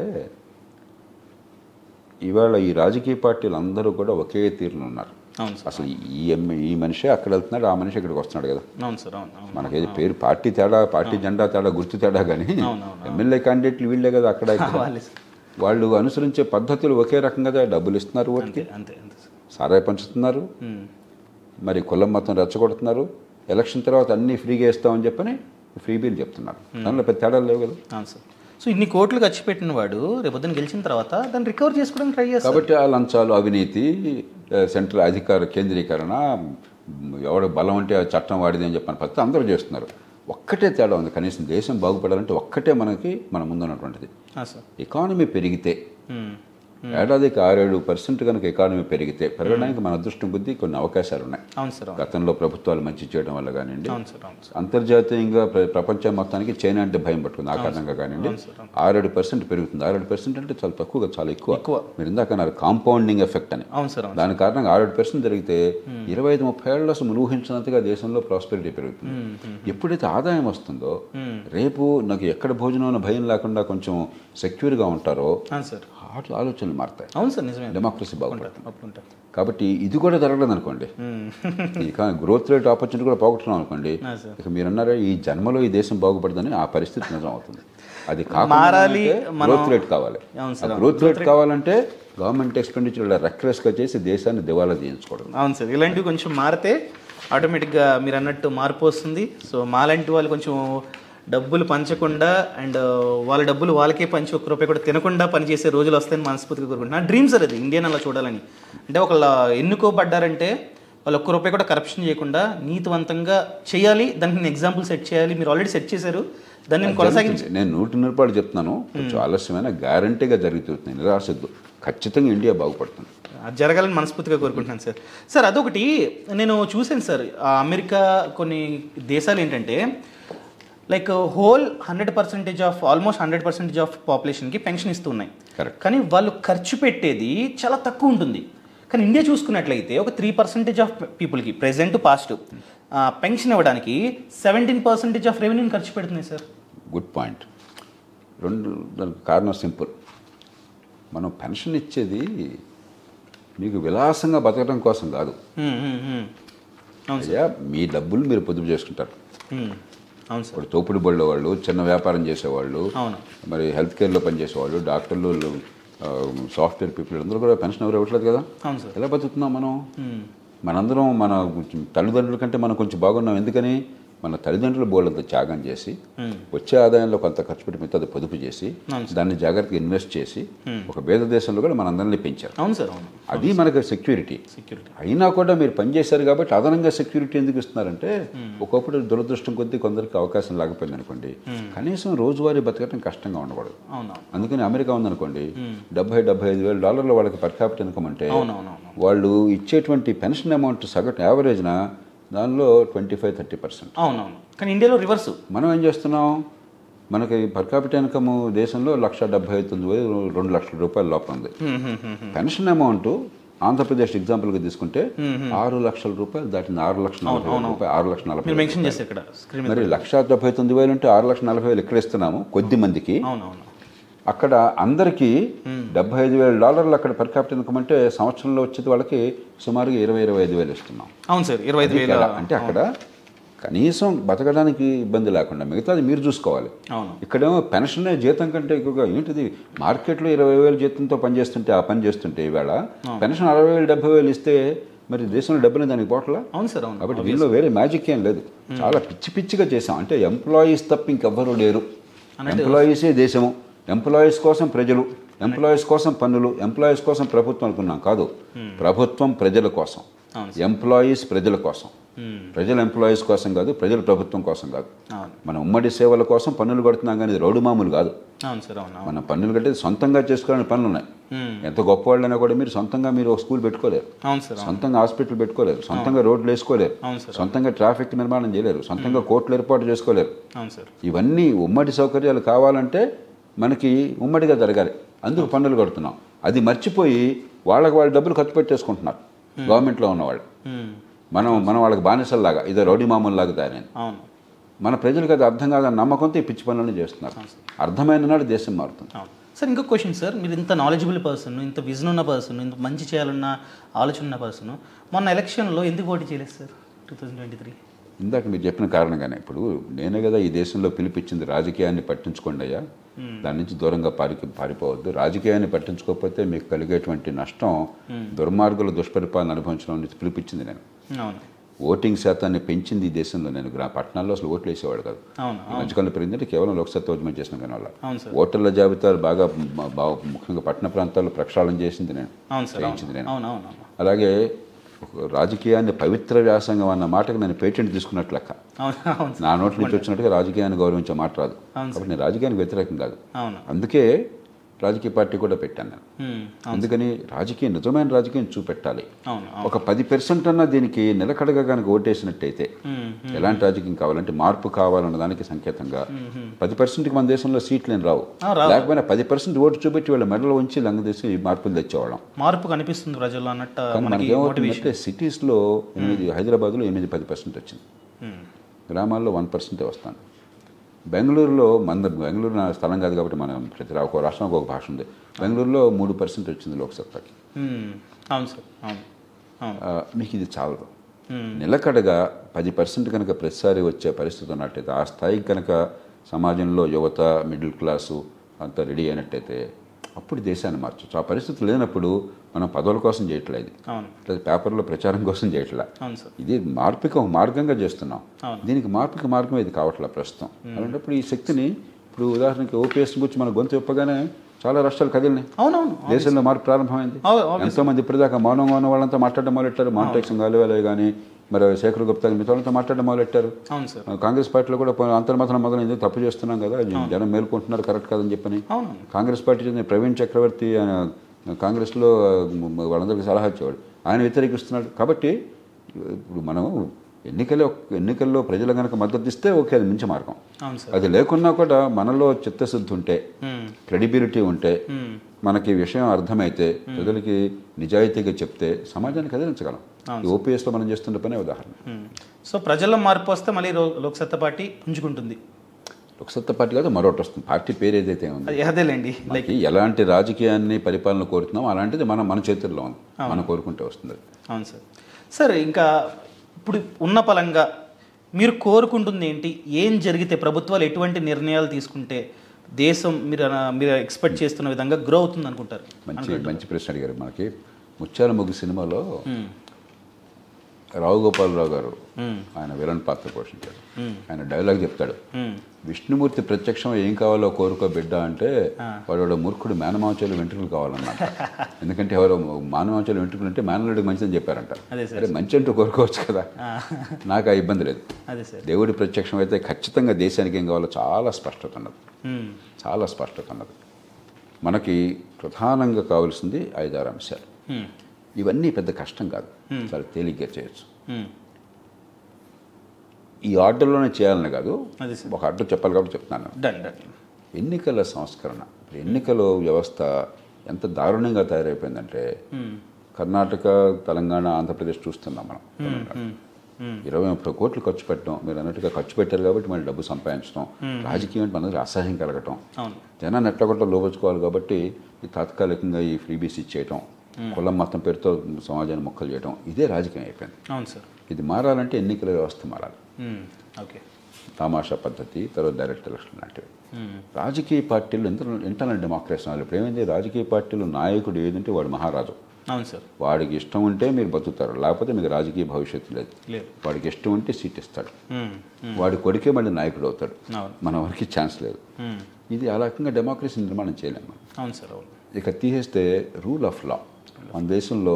ఇవాళ ఈ రాజకీయ పార్టీలు అందరూ కూడా ఒకే తీరులో ఉన్నారు అవును సార్ అసలు ఈ ఎమ్మె ఈ మనిషి అక్కడ వెళ్తున్నాడు ఆ మనిషి ఇక్కడికి వస్తున్నాడు కదా అవును సార్ అవును అవును మనకేది పేరు పార్టీ తేడా పార్టీ జెండా తేడా గుర్తు తేడా కానీ అవునవును. ఎమ్మెల్యే క్యాండిడేట్లు వీళ్ళే కదా అక్కడ ఇక్కడ. వాళ్ళే సార్. వాళ్ళు అనుసరించే పద్ధతులు ఒకే రకంగా కదా డబ్బులు ఇస్తున్నారు ఓటుకి అంతే అంతే అంతే సార్ సారాయి పంచుతున్నారు హ్మ్. మరి కులం మొత్తం రెచ్చగొడుతున్నారు ఎలక్షన్ తర్వాత అన్నీ ఫ్రీగా ఇస్తామని చెప్పని ఫ్రీ బిల్ చెప్తున్నారు దానిలో పెద్ద తేడాలు లేవు కదా అవును సార్ సో ఇన్ని కోట్లు ఖర్చు పెట్టిన వాడు రేపొద్దున గెలిచిన తర్వాత దాన్ని రికవర్ చేసుకోవడానికి ట్రై చేస్తారు కాబట్టి ఆ లంచాలు అవినీతి ఆ, సెంట్రల్ అధికార కేంద్రీకరణ మ్, ఎవడ బలం అంటే ఆ చట్టం వాడిది అని చెప్పని పద్ధతి అందరూ చేస్తున్నారు ఒక్కటే తేడా ఉంది కనీసం దేశం బాగుపడాలంటే ఒక్కటే మనకి మన ముందున్నటువంటిది ఆ, సార్ ఎకానమీ పెరిగితే హ్మ్. ఏడాదికి ఆరేడు పర్సెంట్ కనుక ఎకానమీ పెరిగితే పెరగడానికి మన అదృష్టం బుద్ధి కొన్ని అవకాశాలు ఉన్నాయి అవును సార్ అవును గతంలో ప్రభుత్వాలు మంచి చేయడం వల్ల కానివ్వండి అవును సార్ అవును సార్ అంతర్జాతీయంగా ప్ర- ప్రపంచం మొత్తానికి చైనా అంటే భయం పట్టుకుంది ఆ కారణంగా కానివ్వండి అవును సార్, ఆరేడు పర్సెంట్ పెరుగుతుంది ఆరేడు పర్సెంట్ అంటే చాలా తక్కువగా చాలా ఎక్కువ ఎక్కువ. మీరు ఇందాక అన్నారు కాంపౌండింగ్ ఎఫెక్ట్ అని అవును సార్ అవును దాని కారణంగా ఆరేడు పర్సెంట్ జరిగితే ఇరవై ఐదు ముప్పై ఏళ్ళు అసలు ఊహించినంతగా దేశంలో ప్రాస్పెరిటీ పెరుగుతుంది ఎప్పుడైతే ఆదాయం వస్తుందో రేపు నాకు ఎక్కడ భోజనం అన్న భయం లేకుండా కొంచెం సెక్యూర్గా ఉంటారో అవును సార్ ఆటలు ఆలోచనలు మారుతాయి అవును సార్ నిజమే డెమోక్రసీ బాగుపడుతుంది ఒప్పుకుంటా కాబట్టి ఇది కూడా జరగలేదు అనుకోండి హ్మ్. ఈ గ్రోత్ రేట్ ఆపర్చునిటీ కూడా పోగొట్టున్నాం అనుకోండి ఆ, సార్. ఇక మీరు అన్నారా ఈ జన్మలో ఈ దేశం బాగుపడదని ఆ పరిస్థితి నిజం అవుతుంది అది మారాలి, మనం- గ్రోత్ రేట్ కావాలి అవును ఆ సార్, గ్రోత్ రేట్ కావాలంటే గవర్నమెంట్ ఎక్స్పెండిచర్ ఇలా రెక్లెస్గా చేసి దేశాన్ని దివాలా చేయించుకోవడం అవును సార్ ఇలాంటివి కొంచెం మారితే ఆటోమేటిక్గా మీరు అన్నట్టు మార్పు వస్తుంది సో మాలాంటి వాళ్ళు కొంచెం డబ్బులు పంచకుండా అండ్ వాళ్ళ డబ్బులు వాళ్ళకే పంచి ఒక్క రూపాయి కూడా తినకుండా పనిచేసే రోజులు వస్తాయని మనస్ఫూర్తిగా కోరుకుంటున్నా నా డ్రీమ్ సార్ అది ఇండియన్ అలా చూడాలని అంటే ఒకళ్ళ ఎన్నుకోబడ్డారంటే వాళ్ళు ఒక్క రూపాయి కూడా కరప్షన్ చేయకుండా నీతివంతంగా చేయాలి దానికి నేను ఎగ్జాంపుల్ సెట్ చేయాలి మీరు ఆల్రెడీ సెట్ చేశారు దాన్ని నేను కొనసాగించి జరుగుతుంది. నేను నూటి నిరపాటు చెప్తున్నాను కొంచెం ఆలస్యమైన గ్యారంటీగా జరుగుతుంది నిరాశద్దు ఖచ్చితంగా ఇండియా బాగుపడుతుంది అది జరగాలని మనస్ఫూర్తిగా కోరుకుంటున్నాను సార్ సార్ అదొకటి నేను చూశాను సార్ ఆ అమెరికా కొన్ని దేశాలు ఏంటంటే like whole hundred percentage of almost hundred percentage of పాపులేషన్కి పెన్షన్ ఇస్తున్నాయి Correct. కానీ వాళ్ళు ఖర్చు పెట్టేది చాలా తక్కువ ఉంటుంది కానీ ఇండియా చూసుకున్నట్లయితే ఒక త్రీ పర్సెంటేజ్ ఆఫ్ పీపుల్కి ప్రెసెంట్ పాస్ట్ పెన్షన్ ఇవ్వడానికి సెవెంటీన్ పర్సెంటేజ్ ఆఫ్ రెవెన్యూని ఖర్చు పెడుతున్నాయి సార్ గుడ్ పాయింట్ రెండు దానికి కారణం సింపుల్ మనం పెన్షన్ ఇచ్చేది మీకు విలాసంగా బతకడం కోసం కాదు ఉమ్, ఉమ్, ఉమ్. అవును సార్ అయ్యా మీ డబ్బులు మీరు పొదుపు చేసుకుంటారు ఉమ్, అవును సార్ ఇప్పుడు తోపుడు బళ్ళు వాళ్ళు చిన్న వ్యాపారం చేసేవాళ్ళు అవును మరి హెల్త్ కేర్లో పనిచేసేవాళ్ళు డాక్టర్లు ఆ, సాఫ్ట్వేర్ పీపుల్ అందరూ కూడా పెన్షన్ ఎవరు ఇవ్వట్లేదు కదా అవును సార్ ఎలా బతుకుతున్నాం మనం ఉమ్, మనందరం మన తల్లిదండ్రుల కంటే మనం కొంచెం బాగున్నాం ఎందుకని మన తల్లిదండ్రులు బోళ్ళంత త్యాగం చేసి ఉమ్, వచ్చే ఆదాయంలో కొంత ఖర్చు పెట్టి మిగతా పొదుపు చేసి అవును దాన్ని జాగ్రత్తగా ఇన్వెస్ట్ చేసి ఒక పేద దేశంలో కూడా మనందరినీ పెంచారు అవును సార్ అవును అది మనకు సెక్యూరిటీ సెక్యూరిటీ అయినా కూడా మీరు పనిచేశారు కాబట్టి అదనంగా సెక్యూరిటీ ఎందుకు ఇస్తున్నారంటే ఒకప్పుడు దురదృష్టం కొద్దీ కొందరికి అవకాశం లేకపోయింది అనుకోండి కనీసం రోజువారీ బతకడం కష్టంగా ఉండకూడదు అవును అందుకని అమెరికా ఉందనుకోండి డెబ్బై డెబ్బై ఐదు వేల డాలర్లు వాళ్ళకి పర్ క్యాపిటల్ ఇన్కమ్ అంటే అవును అవును అవును వాళ్ళు ఇచ్చేటువంటి పెన్షన్ అమౌంట్ సగటు యావరేజ్న దానిలో ట్వంటీ ఫైవ్ థర్టీ పర్సెంట్ అవునవును కానీ ఇండియాలో రివర్స్ మనం ఏం చేస్తున్నాం మనకి పర్ క్యాపిటల్ ఇన్కమ్ దేశంలో లక్ష డెబ్బై తొమ్మిది వేలు రెండు లక్షల రూపాయల లోపల ఉంది పెన్షన్ అమౌంట్ ఆంధ్రప్రదేశ్ ఎగ్జాంపుల్గా తీసుకుంటే ఆరు లక్షల రూపాయలు దాటింది ఆరు లక్షల నలభై వేల రూపాయలు ఆరు లక్షల నలభై మీరు వేలు. మెన్షన్ చేస్తే ఇక్కడ స్క్రీన్ మీద మరి లక్ష డెబ్బై తొమ్మిది వేలు అంటే ఆరు లక్షల నలభై వేలు ఎక్కడ ఇస్తున్నాము కొద్ది మందికి అవునవును అక్కడ అందరికీ డెబ్బై ఐదు వేల డాలర్లు అక్కడ పర్ క్యాపిటల్ ఇన్కమ్ అంటే సంవత్సరంలో వచ్చేది వాళ్ళకి సుమారుగా ఇరవై ఇరవై ఐదు వేలు ఇస్తున్నాం అవును సార్ ఇరవై ఐదు అది వేల కదా. అంటే అక్కడ కనీసం బతకడానికి ఇబ్బంది లేకుండా మిగతాది మీరు చూసుకోవాలి అవును ఇక్కడేమో పెన్షన్ జీతం కంటే ఎక్కువగా ఏంటిది మార్కెట్లో ఇరవై వేలు జీతంతో పనిచేస్తుంటే ఆ పని చేస్తుంటే ఈవేళ పెన్షన్ అరవై వేలు డెబ్బై వేలు ఇస్తే మరి దేశంలో డబ్బులు దానికి పోట్లా అవును సార్ అవును కాబట్టి దీనిలో వేరే మ్యాజిక్ ఏం లేదు చాలా పిచ్చి పిచ్చిగా చేసాం అంటే ఎంప్లాయీస్ తప్ప ఇంకెవ్వరూ లేరు ఎంప్లాయీసే దేశము ఎంప్లాయీస్ కోసం ప్రజలు ఎంప్లాయీస్ కోసం పన్నులు ఎంప్లాయీస్ కోసం ప్రభుత్వం అనుకున్నాం కాదు ప్రభుత్వం ప్రజల కోసం అవును ఎంప్లాయీస్ ప్రజల కోసం ఉమ్, ప్రజల ఎంప్లాయీస్ కోసం కాదు ప్రజల ప్రభుత్వం కోసం కాదు అవును మన ఉమ్మడి సేవల కోసం పన్నులు కడుతున్నాం కానీ ఇది రౌడు మామూలు కాదు అవును సార్ అవును అవును మన పన్నులు కట్టేది సొంతంగా చేసుకోవాలని పనులు ఉన్నాయి ఉమ్, ఎంత గొప్పవాళ్ళైనా కూడా మీరు సొంతంగా మీరు ఒక స్కూల్ పెట్టుకోలేరు అవును సార్ అవును సొంతంగా హాస్పిటల్ పెట్టుకోలేరు సొంతంగా రోడ్లు వేసుకోలేరు అవును సార్ సొంతంగా ట్రాఫిక్ నిర్మాణం చేయలేరు సొంతంగా కోర్టులు ఏర్పాటు చేసుకోలేరు అవును సార్ ఇవన్నీ ఉమ్మడి సౌకర్యాలు కావాలంటే మనకి ఉమ్మడిగా జరగాలి అందుకు పన్నులు కడుతున్నాం అది మర్చిపోయి వాళ్ళకి వాళ్ళ డబ్బులు ఖర్చు పెట్టేసుకుంటున్నారు గవర్నమెంట్లో ఉన్నవాళ్ళు ఉమ్, మనం మనం వాళ్ళకి బానిసల్లాగా ఇదో రౌడీ మామూలులాగా తయారైంది అవును మన ప్రజలకు అది అర్థం కాదని నమ్మకంతో ఈ పిచ్చి పనులను చేస్తున్నారు అర్థమైన నాడు దేశం మారుతుంది అవును సార్ ఇంకొక క్వశ్చన్ సార్ మీరు ఇంత నాలెడ్జబుల్ పర్సన్ ఇంత విజన్ ఉన్న పర్సన్ ఇంత మంచి చేయాలన్న ఆలోచన ఉన్న పర్సన్ మొన్న ఎలక్షన్లో ఎందుకు పోటీ చేయలేదు sir two thousand twenty three ఇందాక మీరు చెప్పిన కారణంగానే ఇప్పుడు నేనే కదా ఈ దేశంలో పిలిపించింది రాజకీయాన్ని పట్టించుకోండి అయ్యా దాని నుంచి దూరంగా పారి పారిపోవద్దు రాజకీయాన్ని పట్టించుకోకపోతే మీకు కలిగేటువంటి నష్టం దుర్మార్గుల దుష్పరిపాలన అనుభవించడం నుంచి పిలిపించింది నేను అవును ఓటింగ్ శాతాన్ని పెంచింది ఈ దేశంలో నేను గ్రా పట్టణాల్లో అసలు ఓట్లు వేసేవాడు కాదు అవును ఈ మధ్యకాలంలో పెరిగిందంటే కేవలం లోక్సత్తా ఉద్యమం చేసిన కానీ వల్ల అవును సార్ ఓటర్ల జాబితా బాగా బా- బాగా ముఖ్యంగా పట్టణ ప్రాంతాల్లో ప్రక్షాళన చేసింది నేను అవును సార్ చేయించింది నేను అవును అవును అవును అలాగే ఒక రాజకీయాన్ని పవిత్ర వ్యాసంగం అన్న మాటకు నేను పేటెంట్ తీసుకున్నట్లు లెక్క అవును అవును సార్ నా నోటి నుంచి వచ్చినట్టుగా రాజకీయాన్ని గౌరవించే మాట రాదు అవును కాబట్టి నేను రాజకీయానికి వ్యతిరేకం కాదు అవును అందుకే రాజకీయ పార్టీ కూడా పెట్టాను నేను ఉమ్, అందుకని రాజకీయం నిజమైన రాజకీయం చూపెట్టాలి అవును అవును ఒక పది పర్సెంట్ అన్న దీనికి నిలకడగా కనుక ఓటేసినట్టయితే ఉమ్, ఎలాంటి రాజకీయం కావాలంటే మార్పు కావాలన్న దానికి సంకేతంగా పది పర్సెంట్కి మన దేశంలో సీట్లు ఏం రావు ఆ, రావు. లేకపోయినా పది పర్సెంట్ ఓటు చూపెట్టి వాళ్ళ మెడలో ఉంచి లంగదీసి మార్పులు తెచ్చేవాళ్ళం మార్పు కనిపిస్తుంది ప్రజల్లో అన్నట్టు కానీ మనకి మనకి మోటివేషన్ ఏమవుతుందంటే సిటీస్లో ఎనిమిది హైదరాబాద్లో ఎనిమిది పది పర్సెంట్ వచ్చింది గ్రామాల్లో వన్ పర్సెంటే వస్తాను బెంగళూరులో మన బెంగళూరు నా స్థలం కాదు కాబట్టి మనం ప్రతి రా- ఒక రాష్ట్రానికి ఒక భాష ఉంది బెంగళూరులో మూడు పర్సెంట్ వచ్చింది లోక్సత్తాకి అవును సార్ అవును అవును ఆ, మీకు ఇది చాలదు ఉమ్, నిలకడగా పది పర్సెంట్ కనుక ప్రతిసారి వచ్చే పరిస్థితి ఉన్నట్టయితే ఆ స్థాయికి కనుక సమాజంలో యువత మిడిల్ క్లాసు అంతా రెడీ అయినట్టయితే అప్పుడు దేశాన్ని మార్చచ్చు ఆ పరిస్థితి లేనప్పుడు మనం పదవుల కోసం చేయట్లేదు అవును లేదా పేపర్లో ప్రచారం కోసం చేయట్లే అవును సార్ ఇది మార్పుకి ఒక మార్గంగా చేస్తున్నాం అవును. దీనికి మార్పుకి మార్గం ఇది కావట్లే ప్రస్తుతం అలాంటప్పుడు ఈ శక్తిని ఇప్పుడు ఉదాహరణకి ఓపీఎస్ గురించి మన గొంతు చెప్పగానే చాలా రాష్ట్రాలు కదిలినాయి అవునవును దేశంలో మార్పు ప్రారంభమైంది అవు- అవు- ఎంతో మంది ఇప్పటిదాకా మౌనంగా ఉన్న వాళ్ళంతా మాట్లాడడం మొదలెట్టారు మాంటెక్స్ గాలివేలే కానీ మరి శేఖర్ గుప్తా మిగతా వాళ్ళంతా మాట్లాడడం మొదలెట్టారు అవును సార్ కాంగ్రెస్ పార్టీలో కూడా పో- అంతర్మథనం మొదలైంది తప్పు చేస్తున్నాం కదా జనం మేల్కొంటున్నారు కరెక్ట్ కాదని చెప్పని అవును కాంగ్రెస్ పార్టీ చెందిన ప్రవీణ్ చక్రవర్తి ఆయన కాంగ్రెస్లో మ- వాళ్ళందరికీ సలహా ఇచ్చేవాడు ఆయన వ్యతిరేకిస్తున్నాడు కాబట్టి ఇప్పుడు మనం ఎన్నికల్లో ఎన్నికల్లో ప్రజలు కనుక మద్దతు ఇస్తే ఓకే అది మించి మార్గం అవును సార్ అది లేకున్నా కూడా మనలో చిత్తశుద్ధి ఉంటే ఉమ్, క్రెడిబిలిటీ ఉంటే ఉమ్, మనకి ఈ విషయం అర్థమైతే ప్రజలకి నిజాయితీగా చెప్తే సమాజాన్ని కదిలించగలం ఈ ఓపీఎస్లో మనం చేస్తున్న పనే ఉదాహరణ ఉమ్. సో ప్రజల్లో మార్పు వస్తే మళ్ళీ రో- లోక్సత్తా పార్టీ పుంజుకుంటుంది ఒక సొంత పార్టీ కాదు మరొకటి వస్తుంది పార్టీ పేరు ఏదైతే ఉంది అది అదేలేండి లైక్ మనకి ఎలాంటి రాజకీయాన్ని పరిపాలన కోరుతున్నాం అలాంటిది మనం మన చేతుల్లో ఉంది మనం కోరుకుంటే వస్తుంది అవును సార్ సార్ ఇంకా ఇప్పుడు ఉన్న పలంగా మీరు కోరుకుంటుంది ఏంటి ఏం జరిగితే ప్రభుత్వాలు ఎటువంటి నిర్ణయాలు తీసుకుంటే దేశం మీరు అన- మీరు ఎక్స్పెక్ట్ చేస్తున్న విధంగా గ్రో అవుతుంది అనుకుంటారు మంచి మంచి ప్రశ్న అడిగారు మనకి ముత్యాల ముగ్గు సినిమాలో రావు గోపాలరావు గారు ఆయన విలన్ పాత్ర పోషించారు ఆయన డైలాగ్ చెప్తాడు విష్ణుమూర్తి ప్రత్యక్షం ఏం కావాలో కోరుకో బిడ్డ అంటే వాడు వాడు మూర్ఖుడు మేనమాంచాలు వెంట్రుకలు కావాలన్నమాట ఎందుకంటే ఎవరో మానమాంచాలు వెంట్రుకలు అంటే మేనలుడికి మంచిదని చెప్పారంట అదే సార్. అరే మంచి అంటూ కోరుకోవచ్చు కదా నాకు ఆ ఇబ్బంది లేదు అదే సార్ దేవుడి ప్రత్యక్షం అయితే ఖచ్చితంగా దేశానికి ఏం కావాలో చాలా స్పష్టత ఉన్నది మ్మ్. చాలా స్పష్టత ఉన్నది మనకి ప్రధానంగా కావాల్సింది ఐదారు అంశాలు మ్మ్. ఇవన్నీ పెద్ద కష్టం కాదు చాలా తేలిగ్గా చేయొచ్చు మ్మ్. ఈ ఆర్డర్లోనే చేయాలని కాదు అదే సార్ ఒక ఆర్డర్ చెప్పాలి కాబట్టి చెప్తున్నాను డన్ డన్ ఎన్నికల సంస్కరణ ఇప్పుడు ఎన్నికల వ్యవస్థ ఎంత దారుణంగా తయారైపోయిందంటే మ్మ్. కర్ణాటక తెలంగాణ ఆంధ్రప్రదేశ్ చూస్తున్నాం మనం మ్మ్. మ్మ్. ఇరవై ముప్పై కోట్లు ఖర్చు పెట్టడం మీరు అన్నట్టుగా ఖర్చు పెట్టారు కాబట్టి మళ్ళీ డబ్బు సంపాదించడం రాజకీయం అంటే మనకి అసహ్యం కలగటం అవును జనాన్ని ఎట్లగొట్ట లోపించుకోవాలి కాబట్టి ఈ తాత్కాలికంగా ఈ ఫ్రీబీస్ ఇచ్చేయటం కులం మతం పేరుతో సమాజాన్ని మొక్కలు చేయడం ఇదే రాజకీయం అయిపోయింది అవును సార్ ఇది మారాలంటే ఎన్నికల వ్యవస్థ మారాలి మ్మ్. ఓకే తమాషా పద్ధతి తర్వాత డైరెక్ట్ ఎలక్షన్ లాంటివి మ్మ్. రాజకీయ పార్టీలు ఎంత ఇంటర్నల్ డెమోక్రసీ అన్నారు ఇప్పుడు ఏమైంది రాజకీయ పార్టీలు నాయకుడు ఏదంటే వాడు మహారాజు అవును సార్ వాడికి ఇష్టం ఉంటే మీరు బతుకుతారు లేకపోతే మీకు రాజకీయ భవిష్యత్తు లేదు లేదు వాడికి ఇష్టం ఉంటే సీట్ ఇస్తాడు మ్మ్. మ్మ్. వాడి కొడుకే మళ్ళీ నాయకుడు అవుతాడు అవును మన వరకు ఛాన్స్ లేదు మ్మ్. ఇది ఆ రకంగా డెమోక్రసీ నిర్మాణం చేయలేము మనం అవును సార్ అవును ఇక తీసేస్తే రూల్ ఆఫ్ లా మన దేశంలో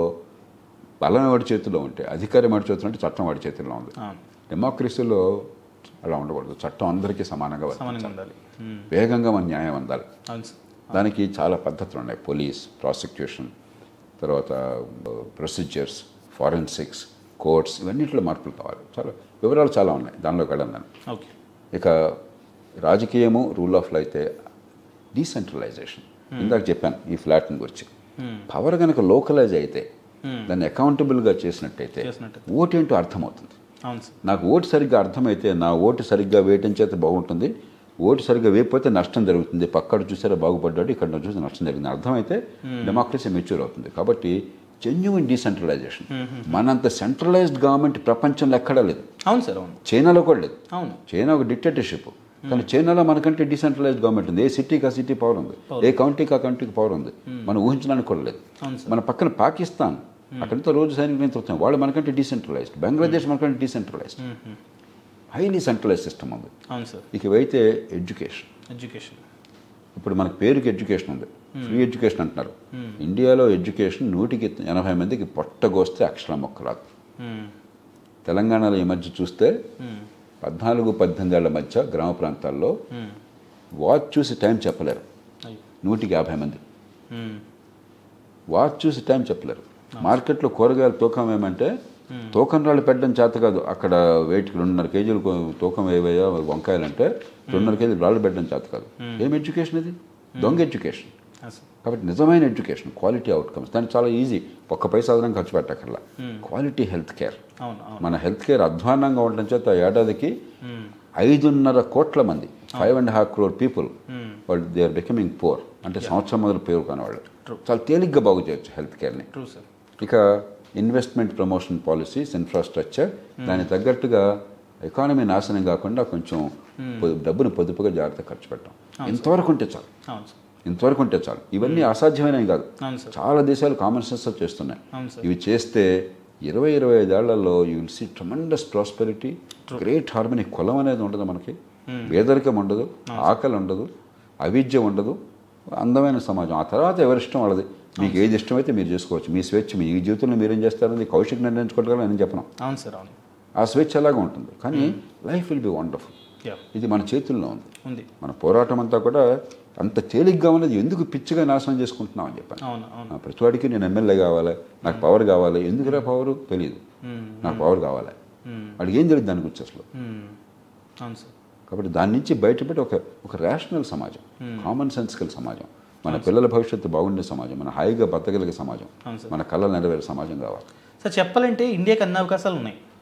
బలం వాడి చేతిలో ఉంటే అధికారం వాడి చేతిలో ఉంటే చట్టం వాడి చేతిలో ఉంది అవును డెమోక్రసీలో అలా ఉండకూడదు చట్టం అందరికీ సమానంగా వర్తించాలి. సమానంగా ఉండాలి మ్మ్. వేగంగా మన న్యాయం అందాలి అవును సార్ దానికి చాలా పద్ధతులు ఉన్నాయి పోలీస్ ప్రాసిక్యూషన్ తర్వాత ప్రొసీజర్స్ ఫారెన్సిక్స్ కోర్ట్స్ ఇవన్నింటిలో మార్పులు కావాలి చాలా వివరాలు చాలా ఉన్నాయి దానిలోకి వెళ్ళను ఓకే ఇక రాజకీయము రూల్ ఆఫ్ లా అయితే డీసెంట్రలైజేషన్ ఇందాక చెప్పాను ఈ ఫ్లాట్ని గురించి పవర్ కనుక లోకలైజ్ అయితే దాన్ని అకౌంటబుల్గా చేసినట్టయితే చేసినట్టు ఓటు ఏంటో అర్థమవుతుంది అవును సార్ నాకు ఓటు సరిగ్గా అర్థమైతే నా ఓటు సరిగ్గా వేయటం చేత బాగుంటుంది ఓటు సరిగ్గా వేయకపోతే నష్టం జరుగుతుంది పక్కడ చూసారా బాగుపడ్డాడు ఇక్కడ చూసి నష్టం జరిగింది అర్థమైతే డెమోక్రసీ మెచ్యూర్ అవుతుంది కాబట్టి జెన్యున్ డీసెంట్రలైజేషన్ మనంత సెంట్రలైజ్డ్ గవర్నమెంట్ ప్రపంచంలో ఎక్కడా లేదు అవును సార్ అవును చైనాలో కూడా లేదు అవును చైనా ఒక డిక్టేటర్షిప్ కానీ చైనాలో మనకంటే డిసెంట్రలైజ్డ్ గవర్నమెంట్ ఉంది ఏ సిటీకి ఆ సిటీ పవర్ ఉంది ఏ కౌంటీకి ఆ కౌంటీకి పవర్ ఉంది మనం ఊహించడానికి కూడా లేదు అవును సార్ మన పక్కన పాకిస్తాన్ అక్కడంతా రోజు సైనిక నేతృత్వం వాళ్ళు మనకంటే డీసెంట్రలైజ్డ్ బంగ్లాదేశ్ మనకంటే డీసెంట్రలైజ్డ్ హైలీ సెంట్రలైజ్ సిస్టమ్ ఉంది అవును సార్ ఇక ఇవైతే ఎడ్యుకేషన్ ఎడ్యుకేషన్ ఇప్పుడు మనకు పేరుకి ఎడ్యుకేషన్ ఉంది ఫ్రీ ఎడ్యుకేషన్ అంటున్నారు ఇండియాలో ఎడ్యుకేషన్ నూటికి ఎనభై మందికి పొట్టగోస్తే అక్షరం మొక్క రాదు తెలంగాణలో ఈ మధ్య చూస్తే పద్నాలుగు పద్దెనిమిది ఏళ్ల మధ్య గ్రామ ప్రాంతాల్లో వాచ్ చూసి టైం చెప్పలేరు అయ్యో నూటికి యాభై మంది మ్మ్. వాచ్ చూసి టైం చెప్పలేరు మార్కెట్లో కూరగాయల తూకం ఏమంటే తూకం రాళ్ళు పెట్టడం చేత కాదు అక్కడ వెయిట్కి రెండున్నర కేజీలు కో- తూకం వేవయ్యా వంకాయలు అంటే రెండున్నర కేజీలు రాళ్ళు పెట్టడం చేత కాదు ఏం ఎడ్యుకేషన్ ఇది దొంగ ఎడ్యుకేషన్ ఆ సార్ కాబట్టి నిజమైన ఎడ్యుకేషన్ క్వాలిటీ అవుట్కమ్స్ దానికి చాలా ఈజీ ఒక్క పైసా అదనం ఖర్చు పెట్టక్కర్లా క్వాలిటీ హెల్త్ కేర్ అవును అవును మన హెల్త్ కేర్ అధ్వాన్నంగా ఉండడం చేత ఏడాదికి ఐదున్నర కోట్ల మంది five and half crore people వాళ్ళు దే ఆర్ బికమింగ్ పోర్ అంటే సంవత్సరం మొదలు పేరు కాని వాళ్ళు చాలా తేలిగ్గా బాగు చేయొచ్చు హెల్త్ కేర్ని ట్రూ సార్ ఇక ఇన్వెస్ట్మెంట్ ప్రమోషన్ పాలసీస్ ఇన్ఫ్రాస్ట్రక్చర్ దానికి తగ్గట్టుగా ఎకానమీ నాశనం కాకుండా కొంచెం పొ- డబ్బును పొదుపుగా జాగ్రత్త ఖర్చు పెట్టడం ఇంతవరకు ఉంటే చాలు అవును సార్ ఇంతవరకు ఉంటే చాలు ఇవన్నీ అసాధ్యమైనవి కాదు అవును సార్ చాలా దేశాలు కామన్ సెన్స్ చేస్తున్నాయి అవును సార్ ఇవి చేస్తే ఇరవై ఇరవై ఐదేళ్లలో you will see tremendous prosperity great harmony కులం అనేది ఉండదు మనకి పేదరికం ఉండదు ఆకలి ఉండదు అవిద్య ఉండదు అందమైన సమాజం ఆ తర్వాత ఎవరిష్టం వాళ్ళది మీకు ఏది ఇష్టమైతే మీరు చేసుకోవచ్చు మీ స్వేచ్ఛ మీ జీవితంలో మీరేం చేస్తారని కౌశిక్ నిర్ణయించుకోవడం నేను చెప్పను అవును సార్ అవును ఆ స్వేచ్ఛ అలాగే ఉంటుంది కానీ life will be wonderful yeah ఇది మన చేతుల్లో ఉంది ఉంది మన పోరాటం అంతా కూడా అంత తేలిగ్గా ఉన్నది ఎందుకు పిచ్చిగా నాశనం చేసుకుంటున్నాం అని చెప్పాను అవును అవును ఆ ప్రతివాడికి నేను ఎమ్మెల్యే కావాలి నాకు పవర్ కావాలి ఎందుకురా పవర్ తెలియదు మ్మ్. నాకు పవర్ కావాలి మ్మ్. వాడికి ఏం తెలియదు దాని గురించి అసలు మ్మ్. అవును సార్ కాబట్టి దాని నుంచి బయటపడి ఒక ఒక రేషనల్ సమాజం కామన్ సెన్సికల్ సమాజం మన పిల్లల భవిష్యత్తు బాగుండే సమాజం మన హాయిగా బతకగలిగే సమాజం అవును సార్ మన కళలు నెరవేరే సమాజం కావాలి సార్ చెప్పాలంటే ఇండియాకి అన్ని అవకాశాలు ఉన్నాయి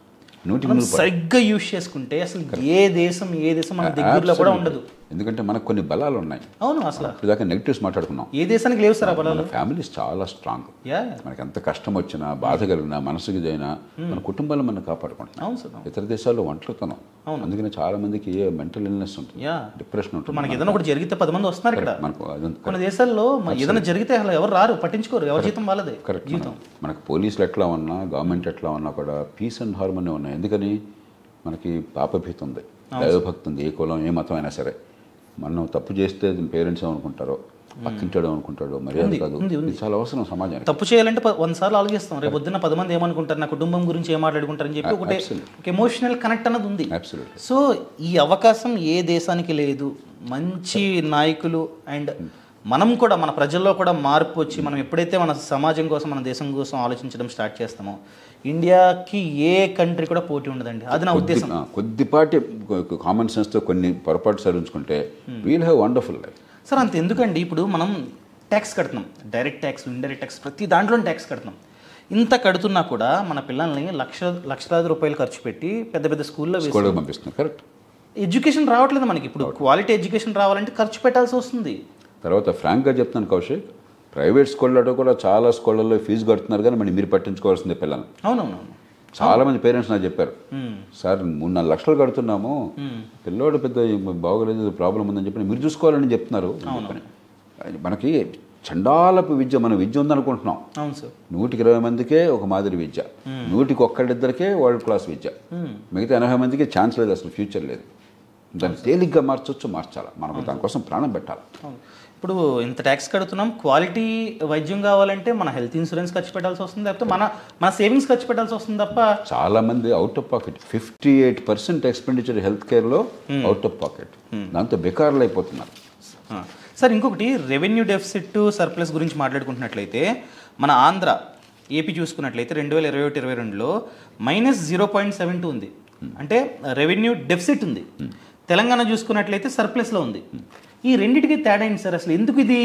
నూటికి మనం నూరు పర్సెంట్. సరిగ్గా యూజ్ చేసుకుంటే అసలు ఏ దేశం ఏ దేశం మన దగ్గరలో కూడా ఉండదు ఎందుకంటే మనకు కొన్ని బలాలు ఉన్నాయి అవును అసలు ఇప్పుడు దాకా నెగిటివ్స్ మాట్లాడుకున్నాం ఏ దేశానికి లేవు సార్ ఆ బలాలు మన ఫ్యామిలీస్ చాలా స్ట్రాంగ్ యా మనకి ఎంత కష్టం వచ్చినా బాధ కలిగినా మనసుకి ఇదైనా మన కుటుంబాలు మనం కాపాడుకుంటున్నాం అవును సార్ ఇతర దేశాల్లో ఒంటరితనం అందుకని చాలా మందికి మెంటల్ ఇల్నెస్ ఉంటుంది యా డిప్రెషన్ ఉంటుంది మనకి ఏదైనా ఒకటి జరిగితే పది మంది వస్తున్నారు ఇక్కడ మనకు అదంతా కొన్ని దేశాల్లో మ- ఏదైనా జరిగితే అసలు ఎవరు రారు పట్టించుకోరు ఎవరి జీతం వాళ్ళదే కరెక్ట్ జీవితం మనకు పోలీసులు ఎట్లా ఉన్నా గవర్నమెంట్ ఎట్లా ఉన్నా కూడా పీస్ అండ్ హార్మోనీ ఉన్నాయి ఎందుకని మనకి పాపభీతి ఉంది దైవభక్తి ఉంది ఏ కులం ఏ మతం అయినా సరే మనం తప్పు చేస్తే పేరెంట్స్ ఏమనుకుంటారో పక్కింటాడు అనుకుంటాడు మర్యాద కాదు ఇది చాలా అవసరం సమాజానికి తప్పు చేయాలంటే ప- వంద సార్లు ఆలోచిస్తాం రేపు పొద్దున్న పది మంది ఏమనుకుంటారు నా కుటుంబం గురించి ఏం మాట్లాడుకుంటారని చెప్పి ఒకటే ఒక ఎమోషనల్ కనెక్ట్ అన్నది ఉంది అబ్సల్యూట్లీ సో ఈ అవకాశం ఏ దేశానికి లేదు మంచి నాయకులు అండ్ మనం కూడా మన ప్రజల్లో కూడా మార్పు వచ్చి మనం ఎప్పుడైతే మన సమాజం కోసం మన దేశం కోసం ఆలోచించడం స్టార్ట్ చేస్తామో ఇండియాకి ఏ కంట్రీ కూడా పోటీ ఉండదండి అది నా ఉద్దేశం కొద్దిపాటి కామన్ సెన్స్తో కొన్ని పొరపాటు సరించుకుంటే we'll have wonderful life sir అంత ఎందుకండి ఇప్పుడు మనం ట్యాక్స్ కడుతున్నాం డైరెక్ట్ ట్యాక్స్ ఇండైరెక్ట్ ట్యాక్స్ ప్రతి దాంట్లో ట్యాక్స్ కడుతున్నాం ఇంత కడుతున్నా కూడా మన పిల్లల్ని లక్ష లక్షలాది రూపాయలు ఖర్చు పెట్టి పెద్ద పెద్ద స్కూల్లో వేసి కూడా పంపిస్తుంది కరెక్ట్ ఎడ్యుకేషన్ రావట్లేదు మనకి ఇప్పుడు క్వాలిటీ ఎడ్యుకేషన్ రావాలంటే ఖర్చు పెట్టాల్సి వస్తుంది తర్వాత ఫ్రాంక్గా చెప్తాను కౌశిక్ ప్రైవేట్ స్కూళ్ళలో కూడా చాలా స్కూళ్ళల్లో ఫీజు కడుతున్నారు కానీ మరి మీరు పట్టించుకోవాల్సిందే పిల్లల్ని అవునవునవును చాలా మంది పేరెంట్స్ నాకు చెప్పారు సార్ మూడు నాలుగు లక్షలు కడుతున్నాము పిల్లోడు పెద్ద బాగోలేదు ప్రాబ్లం ఉందని చెప్పి మీరు చూసుకోవాలని చెప్తున్నారు అని చెప్పని. మనకి చండాలపు విద్య మన విద్య ఉందనుకుంటున్నాం అవును సార్ నూటికి ఇరవై మందికే ఒక మాదిరి విద్య నూటికి ఒక్కళ్ళిద్దరికే వరల్డ్ క్లాస్ విద్య మిగతా ఎనభై మందికి ఛాన్స్ లేదు అసలు ఫ్యూచర్ లేదు దాన్ని తేలిగ్గా మార్చొచ్చు మార్చాలి మనకు దానికోసం ప్రాణం పెట్టాలి అవును. ఇప్పుడు ఇంత ట్యాక్స్ కడుతున్నాం క్వాలిటీ వైద్యం కావాలంటే మన హెల్త్ ఇన్సూరెన్స్ ఖర్చు పెట్టాల్సి వస్తుంది లేకపోతే మన మన సేవింగ్స్ ఖర్చు పెట్టాల్సి వస్తుంది తప్ప చాలా మంది out of pocket fifty eight percent expenditure health కేర్లో అవుట్ ఆఫ్ పాకెట్ దాంతో బెకార్లు అయిపోతున్నారు ఆ. సార్ ఇంకొకటి రెవెన్యూ డెఫిసిట్ సర్ప్లస్ గురించి మాట్లాడుకుంటున్నట్లయితే మన ఆంధ్ర ఏపీ చూసుకున్నట్లయితే రెండు వేల ఇరవై ఒకటి ఇరవై రెండులో minus zero point seven two ఉంది అంటే రెవెన్యూ డెఫిసిట్ ఉంది తెలంగాణ చూసుకున్నట్లయితే సర్ప్లస్లో ఉంది ఈ రెండిటికి తేడా ఏంటి సార్ అసలు ఎందుకు ఇది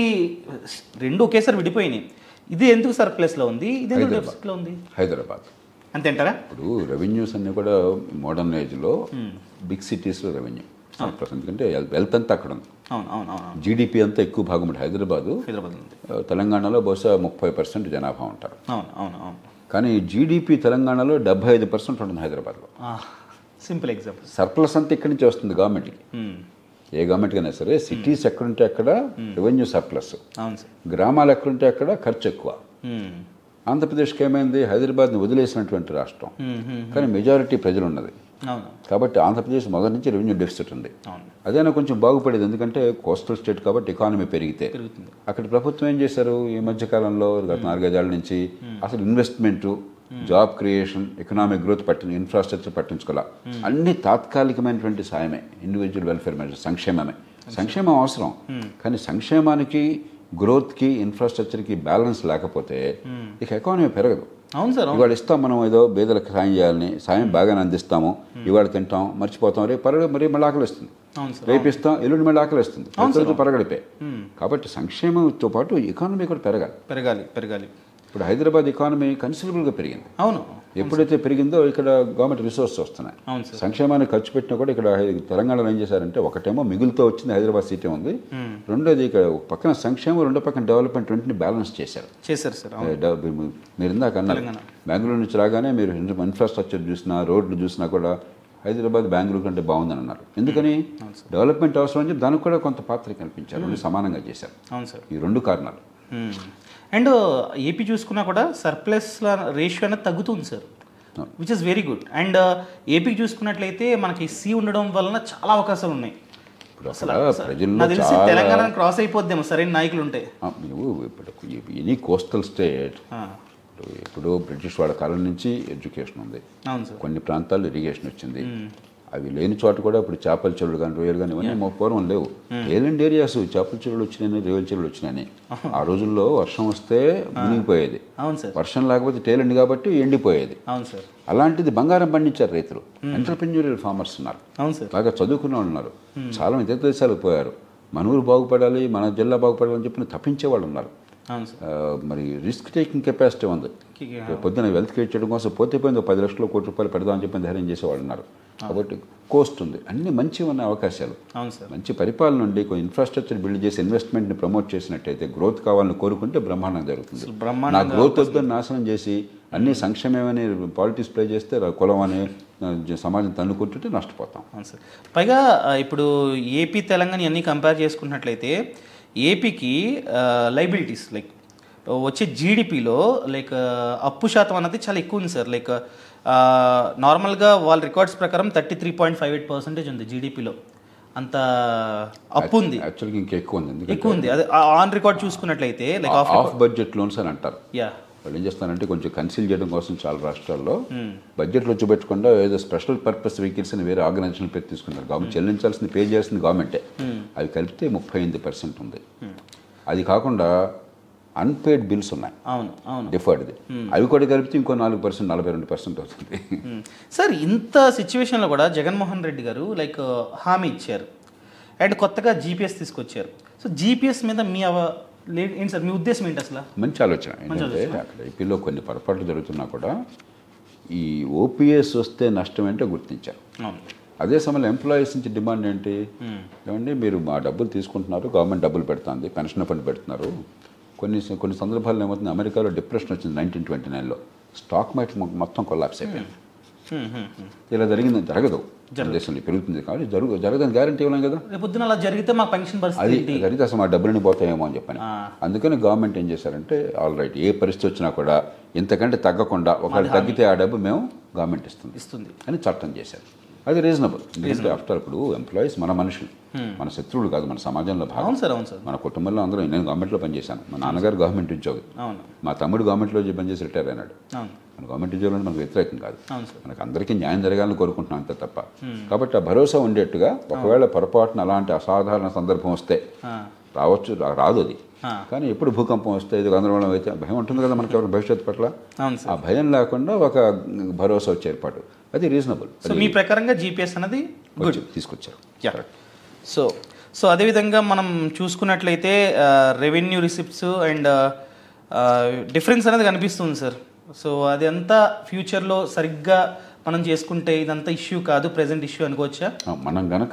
రెండు ఒకేసారి విడిపోయినాయి ఇది ఎందుకు సర్ప్లస్లో ఉంది ఇది ఎందుకు హైదరాబాద్. డెఫిసిట్లో ఉంది హైదరాబాద్ అంతేంటారా ఇప్పుడు రెవెన్యూస్ అన్నీ కూడా మోడర్న్ ఏజ్లో బిగ్ సిటీస్లో రెవెన్యూ ఎందుకంటే వెల్త్ అంతా అక్కడ ఉంది అవును అవును అవును అవును. జీడిపి అంతా ఎక్కువ భాగం ఉంటుంది హైదరాబాదు హైదరాబాద్ ఉంది ఆ, తెలంగాణలో బహుశా ముప్పై పర్సెంట్ జనాభా ఉంటారు అవును అవును అవును కానీ జీడిపి తెలంగాణలో డెబ్బై ఐదు పర్సెంట్ ఉంటుంది హైదరాబాద్లో సింపుల్ ఎగ్జాంపుల్ సర్ప్లస్ అంతా ఇక్కడి నుంచి వస్తుంది గవర్నమెంట్కి ఏ గవర్నమెంట్ అయినా సరే సిటీస్ ఎక్కడుంటే అక్కడ రెవెన్యూ సర్ప్లస్ అవును సార్ గ్రామాలు ఎక్కడుంటే అక్కడ ఖర్చు ఎక్కువ మ్మ్. ఆంధ్రప్రదేశ్కి ఏమైంది హైదరాబాద్ని వదిలేసినటువంటి రాష్ట్రం మ్మ్, మ్మ్. కానీ మెజారిటీ ప్రజలు ఉన్నది అవును కాబట్టి ఆంధ్రప్రదేశ్ మొదటి నుంచి రెవెన్యూ డెఫిసిట్ ఉంది అవును అదైనా కొంచెం బాగుపడేది ఎందుకంటే కోస్టల్ స్టేట్ కాబట్టి ఎకానమీ పెరిగితే పెరుగుతుంది అక్కడ ప్రభుత్వం ఏం చేశారు ఈ మధ్య కాలంలో గత నాలుగైదేళ్ల నుంచి అసలు investment job creation economic growth పట్టి ఇన్ఫ్రాస్ట్రక్చర్ పట్టించుకోలే అన్ని తాత్కాలికమైనటువంటి సాయమే ఇండివిజువల్ వెల్ఫేర్ మెజర్ సంక్షేమమే సంక్షేమం అవసరం కానీ సంక్షేమానికి గ్రోత్కి ఇన్ఫ్రాస్ట్రక్చర్కి బ్యాలెన్స్ లేకపోతే ఇక ఎకానమీ పెరగదు అవును సార్ అవును ఇవాళ ఇస్తాం మనం ఏదో పేదలకు సాయం చేయాలని సాయం బాగానే అందిస్తాము ఇవాళ తింటాం మర్చిపోతాం రేపు పరగ మరి మళ్ళీ ఆకలిస్తుంది అవును సార్ రేపు ఇస్తాం ఎల్లుండి మళ్ళీ ఆకలిస్తుంది ప్రతిరోజు పరగడిపే కాబట్టి సంక్షేమంతో పాటు ఎకానమీ కూడా పెరగాలి పెరగాలి పెరగాలి ఇప్పుడు హైదరాబాద్ ఎకానమీ కన్సిడరబుల్గా పెరిగింది అవును ఎప్పుడైతే పెరిగిందో ఇక్కడ గవర్నమెంట్ రిసోర్స్ వస్తున్నాయి అవును సార్ సంక్షేమానికి ఖర్చు పెట్టినా కూడా ఇక్కడ హై- తెలంగాణలో ఏం చేశారంటే ఒకటేమో మిగులుతో వచ్చింది హైదరాబాద్ సీటే ఉంది రెండోది ఇక్కడ ఒక పక్కన సంక్షేమం రెండో పక్కన డెవలప్మెంట్ రెంటిని బ్యాలెన్స్ చేశారు చేశారు సార్ అవును డెవ- మీరు ఇందాక అన్నారు తెలంగాణ. బెంగళూరు నుంచి రాగానే మీరు ఇన్ఫ్రాస్ట్రక్చర్ చూసినా రోడ్లు చూసినా కూడా హైదరాబాద్ బెంగళూరు కంటే బాగుందని అన్నారు ఎందుకని డెవలప్మెంట్ అవసరం అని చెప్పి దానికి కూడా కొంత పాత్ర కనిపించారు రెండు సమానంగా చేశారు అవును సార్ ఈ రెండు కారణాలు అండ్ ఏపీ చూసుకున్నా కూడా సర్ప్లస్ రేషియో అనేది తగ్గుతుంది sir which is very good and AP చూసుకున్నట్లయితే మనకి సి ఉండడం వలన చాలా అవకాశాలు ఉన్నాయి ఇప్పుడు అసలు అసలు అసలు ప్రజల్లో నాకు తెలిసి చాలా తెలంగాణ క్రాస్ అయిపోద్దేమో సరైన నాయకులు ఉంటే ఆ, నువ్వు ఇప్పుడు ఎనీ కోస్టల్ స్టేట్ ఆ, ఇప్పుడు బ్రిటిష్ వాళ్ళ కాలం నుంచి ఎడ్యుకేషన్ ఉంది అవును సార్ కొన్ని ప్రాంతాల్లో ఇరిగేషన్ వచ్చింది అవి లేని చోట కూడా ఇప్పుడు చేపల చెరువులు కానీ రొయ్యలు కానీ ఇవన్నీ మా పూర్వం లేవు ఏలెండ్ ఏరియాస్ చేపల చెరువులు వచ్చినాయని రొయ్యల చెరువులు వచ్చినాయని ఆ రోజుల్లో వర్షం వస్తే మునిగిపోయేది అవును సార్ వర్షం లేకపోతే టేలెండ్ కాబట్టి ఎండిపోయేది అవును సార్ అలాంటిది బంగారం పండించారు రైతులు ఎంటర్ప్రెన్యూరియల్ ఫార్మర్స్ ఉన్నారు అవును సార్ బాగా చదువుకున్న వాళ్ళు ఉన్నారు చాలా మంది ఇతర దేశాలకు పోయారు మన ఊరు బాగుపడాలి మన జిల్లా బాగుపడాలని చెప్పి తప్పించే వాళ్ళు ఉన్నారు అవును సార్ ఆ, మరి రిస్క్ టేకింగ్ కెపాసిటీ ఉంది కి- రేపు పొద్దున వెల్త్ క్రియేట్ చేయడం కోసం పోతే పోయింది ఒక పది లక్షలు కోటి రూపాయలు పెడదామని చెప్పి ధైర్యం చేసేవాళ్ళు ఉన్నారు కాబట్టి కోస్ట్ ఉంది అన్ని మంచి ఉన్న అవకాశాలు అవును సార్ మంచి పరిపాలన ఉండి కొంచెం ఇన్ఫ్రాస్ట్రక్చర్ బిల్డ్ చేసి ఇన్వెస్ట్మెంట్ని ప్రమోట్ చేసినట్టయితే గ్రోత్ కావాలని కోరుకుంటే బ్రహ్మాండం జరుగుతుంది అసలు నా బ్రహ్మాండంగా గ్రోత్ వద్దని నాశనం చేసి అన్ని సంక్షేమమని పాలిటిక్స్ ప్లే చేస్తే రా- కులం అని ఆ, సమాజం తన్నుకుంటుంటే నష్టపోతాం అవును సార్ పైగా ఆ, ఇప్పుడు ఏపీ తెలంగాణ అన్నీ కంపేర్ చేసుకున్నట్లయితే ఏపీకి లైబిలిటీస్ లైక్ వచ్చే జీడిపిలో లైక్ అప్పు శాతం అన్నది చాలా ఎక్కువ ఉంది సార్ లైక్ నార్మల్గా వాళ్ళ రికార్డ్స్ ప్రకారం thirty three point five eight percentage ఉంది జీడిపిలో అంత అప్పు ఉంది యాక్చువల్గా ఇంకా ఎక్కువ ఉంది ఎందుకంటే ఎక్కువ ఉంది అదే ఆన్ రికార్డ్ చూసుకున్నట్లయితే like off off budget loans అని అంటారు యా వాళ్ళు ఏం చేస్తారంటే కొంచెం కన్సిల్ చేయడం కోసం చాలా రాష్ట్రాల్లో బడ్జెట్లో చూపెట్టకుండా ఏదో స్పెషల్ పర్పస్ వెహికల్స్ అని వేరే ఆర్గనైజేషన్ పెట్టి తీసుకున్నారు గవర్నమెంట్ చెల్లించాల్సింది పే చేయాల్సింది గవర్నమెంటే అవి కలిపితే ముప్పై ఎనిమిది పర్సెంట్ ఉంది అది కాకుండా అన్పేడ్ బిల్స్ ఉన్నాయి అవును అవును డిఫర్డ్ది అవి కూడా కలిపితే ఇంకో నాలుగు పర్సెంట్ నలభై రెండు పర్సెంట్ అవుతుంది మ్మ్. సార్ ఇంత సిచ్యువేషన్లో కూడా జగన్మోహన్ రెడ్డి గారు లైక్ హామీ ఇచ్చారు అండ్ కొత్తగా జీపీఎస్ తీసుకొచ్చారు సో జీపీఎస్ మీద మీ అవ లే- ఏంటి సార్ మీ ఉద్దేశం ఏంటి అసలు మంచి ఆలోచన ఏంటంటే అక్కడ ఏపీలో కొన్ని పొరపాట్లు జరుగుతున్నా కూడా ఈ ఓపీఎస్ వస్తే నష్టం ఏంటో గుర్తించారు అవును అదే సమయంలో ఎంప్లాయీస్ నుంచి డిమాండ్ ఏంటి ఏమండి మీరు మా డబ్బులు తీసుకుంటున్నారు గవర్నమెంట్ డబ్బులు పెడుతుంది పెన్షన్ ఫండ్ పెడుతున్నారు కొన్ని కొన్ని సందర్భాల్లో ఏమవుతుంది అమెరికాలో డిప్రెషన్ వచ్చింది నైన్టీన్ ట్వంటీ నైన్లో స్టాక్ మార్కెట్ మొ- మొత్తం కొల్లాప్స్ అయిపోయింది మ్మ్, మ్మ్, మ్మ్. ఇలా జరిగింది జరగదు మన దేశంలో పెరుగుతుంది కాబట్టి జరుగు జరగదని గ్యారంటీ ఇవ్వలేం కదా రేపు పొద్దున అలా జరిగితే మాకు పెన్షన్ పరిస్థితి అది ఏంటి జరిగితే అసలు మా డబ్బులని పోతాయేమో అని చెప్పని ఆ. అందుకని గవర్నమెంట్ ఏం చేశారంటే ఆల్ రైట్ ఏ పరిస్థితి వచ్చినా కూడా ఇంతకంటే తగ్గకుండా ఒకవేళ తగ్గితే ఆ డబ్బు మేము గవర్నమెంట్ ఇస్తుంది ఇస్తుంది అని చట్టం చేశారు అది రీజనబుల్ ఎందుకంటే ఆఫ్టర్ ఇప్పుడు ఎంప్లాయీస్ మన మనుషులు మన శత్రువులు కాదు మన సమాజంలో భాగం అవును సార్ అవును సార్ మన కుటుంబంలో అందరూ నేను గవర్నమెంట్లో పనిచేశాను మా నాన్నగారు గవర్నమెంట్ ఉద్యోగి అవును మా తమ్ముడు గవర్నమెంట్లో పనిచేసి రిటైర్ అయినాడు అవును మన గవర్నమెంట్ ఉద్యోగం అంటే మనకు వ్యతిరేకం కాదు అవును సార్ మనకు అందరికీ న్యాయం జరగాలని కోరుకుంటున్నాం అంతే తప్ప కాబట్టి ఆ భరోసా ఉండేట్టుగా ఒకవేళ పొరపాటున అలాంటి అసాధారణ సందర్భం వస్తే ఆ, రావచ్చు రా- రాదు అది ఆ. కానీ ఎప్పుడు భూకంపం వస్తే ఇది గందరగోళం అయితే భయం ఉంటుంది కదా మనకి ఎవరి భవిష్యత్తు పట్ల అవును ఆ సార్ భయం లేకుండా ఒక భరోసా వచ్చే ఏర్పాటు అది రీజనబుల్ సో మీ ప్రకారంగా జీపీఎస్ అనేది గుడ్ తీసుకొచ్చారు యా సో సో అదేవిధంగా మనం చూసుకున్నట్లయితే రెవెన్యూ రిసిప్ట్స్ అండ్ డిఫరెన్స్ అనేది కనిపిస్తుంది సార్ సో అది అంతా ఫ్యూచర్లో సరిగ్గా మనం చేసుకుంటే ఇదంతా ఇష్యూ కాదు ప్రజెంట్ ఇష్యూ అనుకోవచ్చా ఆ, మనం గనక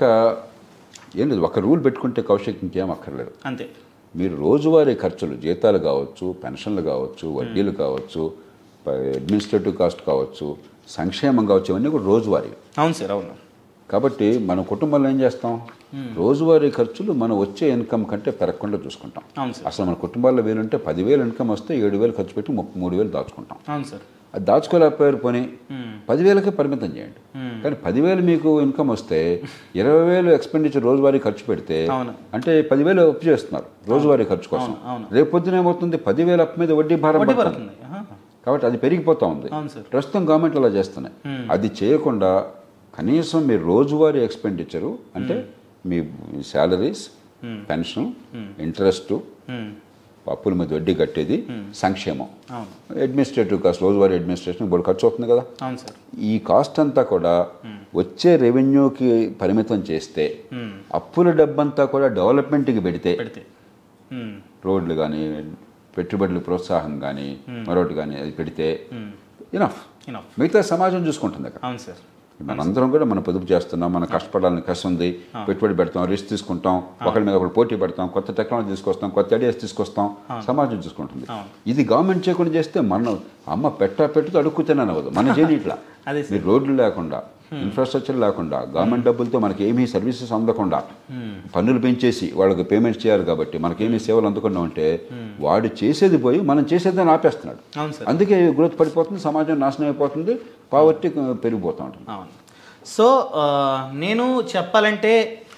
ఏం లేదు ఒక రూల్ పెట్టుకుంటే కౌశిక్ ఇంకేం అక్కర్లేదు అంతే మీరు రోజువారీ ఖర్చులు జీతాలు కావచ్చు పెన్షన్లు కావచ్చు వడ్డీలు కావచ్చు అడ్మినిస్ట్రేటివ్ కాస్ట్ కావచ్చు సంక్షేమం కావచ్చు ఇవన్నీ కూడా రోజువారీ అవును సార్ అవును కాబట్టి మన కుటుంబంలో ఏం చేస్తాం రోజువారీ ఖర్చులు మనం వచ్చే ఇన్కమ్ కంటే పెరగకుండా చూసుకుంటాం అవును సార్ అసలు మన కుటుంబాల్లో వేలుంటే పదివేలు ఇన్కమ్ వస్తే ఏడు వేలు ఖర్చు పెట్టి ముప్పై మూడు వేలు దాచుకుంటాం అవును సార్ అది దాచుకోలేకపోయారు పోనీ మ్మ్. పదివేలకే పరిమితం చేయండి మ్మ్. కానీ పదివేలు మీకు ఇన్కమ్ వస్తే ఇరవై వేలు ఎక్స్పెండిచర్ రోజువారీ ఖర్చు పెడితే అవును. అంటే పదివేలు అప్పు చేస్తున్నారు రోజువారీ ఖర్చు కోసం అవును, అవును. రేపు పొద్దున ఏమవుతుంది పదివేల అప్పు మీద వడ్డీ భారం వడ్డీ పడుతుంది పడుతుంది ఆహా. కాబట్టి అది పెరిగిపోతా ఉంది అవును సార్ ప్రస్తుతం గవర్నమెంట్ అలా చేస్తున్నాయి అది చేయకుండా కనీసం మీ రోజువారీ ఎక్స్పెండిచరు అంటే మీ శాలరీస్ పెన్షన్ ఇంట్రెస్ట్ మ్మ్. అప్పుల మీద వడ్డీ కట్టేది సంక్షేమం అవును అడ్మినిస్ట్రేటివ్ కాస్ట్ రోజువారీ అడ్మినిస్ట్రేషన్ ఇప్పుడు ఖర్చు అవుతుంది కదా అవును సార్ ఈ కాస్ట్ అంతా కూడా వచ్చే రెవెన్యూకి పరిమితం చేస్తే మ్మ్. అప్పుల డబ్బంతా కూడా డెవలప్మెంట్కి పెడితే పెడితే మ్మ్. రోడ్లు కానీ పెట్టుబడుల ప్రోత్సాహం కానీ మరొకటి కానీ అది పెడితే ఇనఫ్ ఇనఫ్ మిగతా సమాజం చూసుకుంటుంది అక్కడ అవును సార్ మనందరం కూడా మనం పొదుపు చేస్తున్నాం మనం కష్టపడాలని కష్టం ఉంది పెట్టుబడి పెడతాం రిస్క్ తీసుకుంటాం ఒకరి మీద ఒకరు పోటీ పెడతాం కొత్త టెక్నాలజీ తీసుకొస్తాం కొత్త ఐడియాస్ తీసుకొస్తాం సమాజం చూసుకుంటుంది అవును. ఇది గవర్నమెంట్ చేయకుండా చేస్తే మనం అమ్మ పెట్టా పెట్టుతో అడుక్కుతేనే అవ్వదు మన చేయని ఇట్లా అదే మీరు రోడ్లు లేకుండా ఇన్ఫ్రాస్ట్రక్చర్ లేకుండా గవర్నమెంట్ డబ్బులతో మనకి ఏమీ సర్వీసెస్ అందకుండా పన్నులు పెంచేసి వాళ్ళకి పేమెంట్స్ చేయాలి కాబట్టి మనకేమీ సేవలు అందకుండా ఉంటే వాడు చేసేది పోయి మనం చేసేదని ఆపేస్తున్నాడు అవును సార్ అందుకే గ్రోత్ పడిపోతుంది సమాజం నాశనం అయిపోతుంది పావర్టీ పెరిగిపోతూ ఉంటుంది అవును సో ఆ, నేను చెప్పాలంటే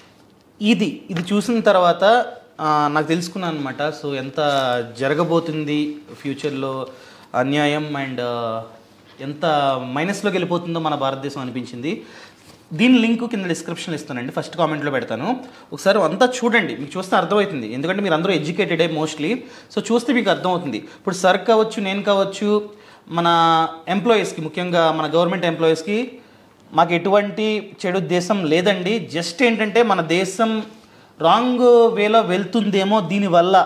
ఇది ఇది చూసిన తర్వాత ఆ, నాకు తెలుసుకున్నాను అనమాట సో ఎంత జరగబోతుంది ఫ్యూచర్లో అన్యాయం అండ్ ఎంత మైనస్లోకి వెళ్ళిపోతుందో మన భారతదేశం అనిపించింది దీని లింక్ కింద డిస్క్రిప్షన్లో ఇస్తానండి ఫస్ట్ కామెంట్లో పెడతాను ఒకసారి అంతా చూడండి మీకు చూస్తే అర్థమవుతుంది ఎందుకంటే మీరు అందరూ ఎడ్యుకేటెడే మోస్ట్లీ సో చూస్తే మీకు అర్థమవుతుంది ఇప్పుడు సర్ కావచ్చు నేను కావచ్చు మన ఎంప్లాయీస్కి ముఖ్యంగా మన గవర్నమెంట్ ఎంప్లాయీస్కి మాకు ఎటువంటి చెడు ఉద్దేశం లేదండి జస్ట్ ఏంటంటే మన దేశం రాంగ్ వేలో వెళ్తుందేమో దీనివల్ల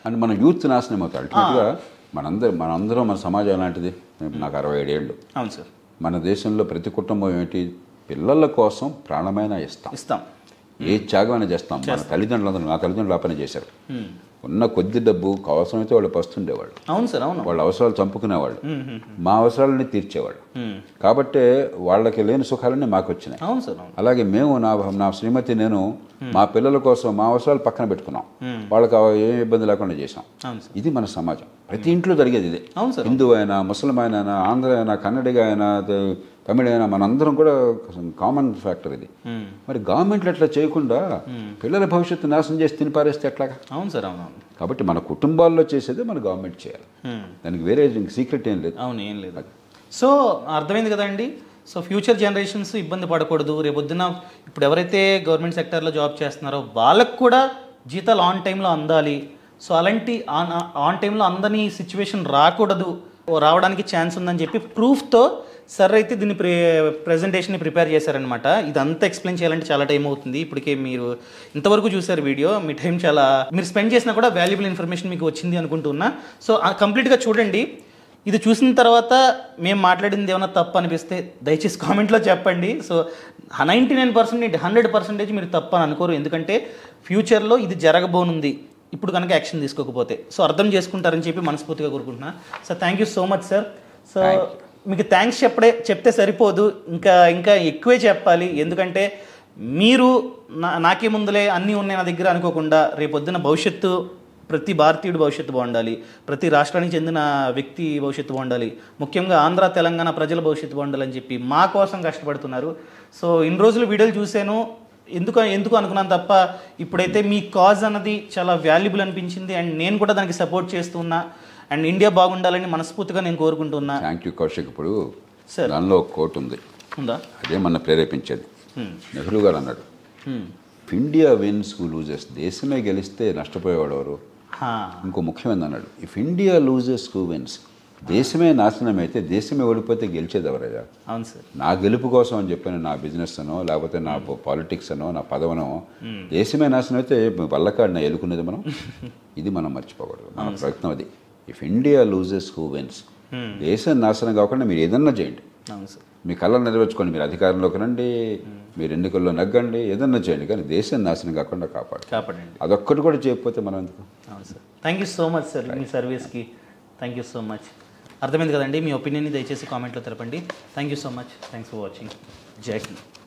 అని మన యూత్ నాశనం అవుతారు అల్టిమేట్గా మనందరం మనందరం మన సమాజం ఎలాంటిది నాకు అరవై ఏడేళ్ళు అవును సార్ మన దేశంలో ప్రతి కుటుంబం ఏంటి పిల్లల కోసం ప్రాణమైన ఇస్తాం ఇస్తాం ఏ త్యాగమైనా చేస్తాం మన తల్లిదండ్రులందరూ నా తల్లిదండ్రులు ఆ పని చేశారు ఉన్న కొద్ది డబ్బు అవసరమైతే వాళ్ళు పస్తుండేవాళ్ళు అవును సార్ అవును వాళ్ళ అవసరాలు చంపుకునేవాళ్ళు మా అవసరాలని తీర్చేవాళ్ళు కాబట్టే వాళ్ళకి లేని సుఖాలన్నీ మాకు వచ్చినాయి అవును సార్ అవును అలాగే మేము నా నా శ్రీమతి నేను మా పిల్లల కోసం మా అవసరాలు పక్కన పెట్టుకున్నాం వాళ్ళకి అవ- ఏం ఇబ్బంది లేకుండా చేసాం అవును సార్ ఇది మన సమాజం ప్రతి ఇంట్లో జరిగేది ఇదే అవును సార్ హిందూ అయినా ముసలిం అయినా ఆంధ్ర అయినా కన్నడిగా అయినా త- తమిళ అయినా మనందరం కూడా కామన్ ఫ్యాక్టర్ ఇది మరి గవర్నమెంట్లు అట్లా చేయకుండా పిల్లల భవిష్యత్తు నాశనం చేసి తినిపారేస్తే ఎట్లాగా అవును సార్ అవును అవును కాబట్టి మన కుటుంబాల్లో చేసేదే మన గవర్నమెంట్ చేయాలి Hmm. దానికి వేరే సీక్రెట్ ఏం లేదు అవును ఏం లేదు సో అర్థమైంది కదండి సో ఫ్యూచర్ జనరేషన్స్ ఇబ్బంది పడకూడదు రేపొద్దున ఇప్పుడు ఎవరైతే గవర్నమెంట్ సెక్టర్లో జాబ్ చేస్తున్నారో వాళ్ళకు కూడా జీతాలు ఆన్ టైంలో అందాలి సో అలాంటి ఆన్ ఆన్ టైంలో అందని సిచ్యువేషన్ రాకూడదు ఓ రావడానికి ఛాన్స్ ఉందని చెప్పి ప్రూఫ్తో సార్ అయితే దీన్ని ప్రే ప్రజెంటేషన్ని ప్రిపేర్ చేశారనమాట ఇదంతా ఎక్స్ప్లెయిన్ చేయాలంటే చాలా టైం అవుతుంది ఇప్పటికే మీరు ఇంతవరకు చూసారు వీడియో మీ టైం చాలా మీరు స్పెండ్ చేసినా కూడా వాల్యుబుల్ ఇన్ఫర్మేషన్ మీకు వచ్చింది అనుకుంటున్నా సో కంప్లీట్గా చూడండి ఇది చూసిన తర్వాత మేము మాట్లాడింది ఏమైనా తప్పు అనిపిస్తే దయచేసి కామెంట్లో చెప్పండి so ninety nine percent hundred percentage మీరు తప్పు అని అనుకోరు ఎందుకంటే ఫ్యూచర్లో ఇది జరగబోనుంది ఇప్పుడు కనుక యాక్షన్ తీసుకోకపోతే సో అర్థం చేసుకుంటారని చెప్పి మనస్ఫూర్తిగా కోరుకుంటున్నా so thank you so much sir so మీకు థ్యాంక్స్ చెప్పడే చెప్తే సరిపోదు ఇంకా ఇంకా ఎక్కువే చెప్పాలి ఎందుకంటే మీరు నా నాకే ముందులే అన్నీ ఉన్నాయి నా దగ్గర అనుకోకుండా రేపొద్దున భవిష్యత్తు ప్రతి భారతీయుడు భవిష్యత్తు బాగుండాలి ప్రతి రాష్ట్రానికి చెందిన వ్యక్తి భవిష్యత్తు బాగుండాలి ముఖ్యంగా ఆంధ్ర తెలంగాణ ప్రజల భవిష్యత్తు బాగుండాలని చెప్పి మా కోసం కష్టపడుతున్నారు సో ఇన్ని రోజులు వీడియోలు చూశాను ఎందుకు ఎందుకు అనుకున్నాను తప్ప ఇప్పుడైతే మీ కాజ్ అన్నది చాలా వాల్యుబుల్ అనిపించింది అండ్ నేను కూడా దానికి సపోర్ట్ చేస్తున్నా అండ్ ఇండియా బాగుండాలని మనస్ఫూర్తిగా నేను కోరుకుంటున్నా థ్యాంక్ యూ కౌశిక్ ఇప్పుడు Sir. దానిలో ఒక కోట్ ఉంది ఉందా అదే మన ప్రేరేపించేది Hmm. నెహ్రూ గారు అన్నాడు Hmm. India wins who loses దేశమే గెలిస్తే నష్టపోయేవాడు ఎవరు హా. ఇంకో ముఖ్యమైనది అన్నాడు if India loses who wins దేశమే నాశనం అయితే దేశమే ఓడిపోతే గెలిచేది ఎవరయ్యా అవును సార్ నా గెలుపు కోసం అని చెప్పిన నా బిజినెస్ అనో లేకపోతే నా పాలిటిక్స్ అనో నా పదవనో దేశమే నాశనం అయితే వల్లకాడిన ఎలుకునేది మనం ఇది మనం మర్చిపోకూడదు మన ప్రయత్నం అది if India loses who wins దేశం నాశనం కాకుండా మీరు ఏదన్నా చేయండి అవును సార్ మీ కళలు నెరవేర్చుకోండి మీరు అధికారంలోకి రండి మీరు ఎన్నికల్లో నగ్గండి ఏదన్నా చేయండి కానీ దేశం నాశనం కాకుండా కాపాడు కాపాడండి అదొక్కటి కూడా చేయకపోతే మనం ఎందుకు అవును sir thank you so much sir మీ సర్వీస్కి థ్యాంక్ యూ సో మచ్ అర్థమైంది కదండి మీ ఒపీనియన్ని దయచేసి కామెంట్లో తెలపండి thank you so much thanks for watching జై హింద్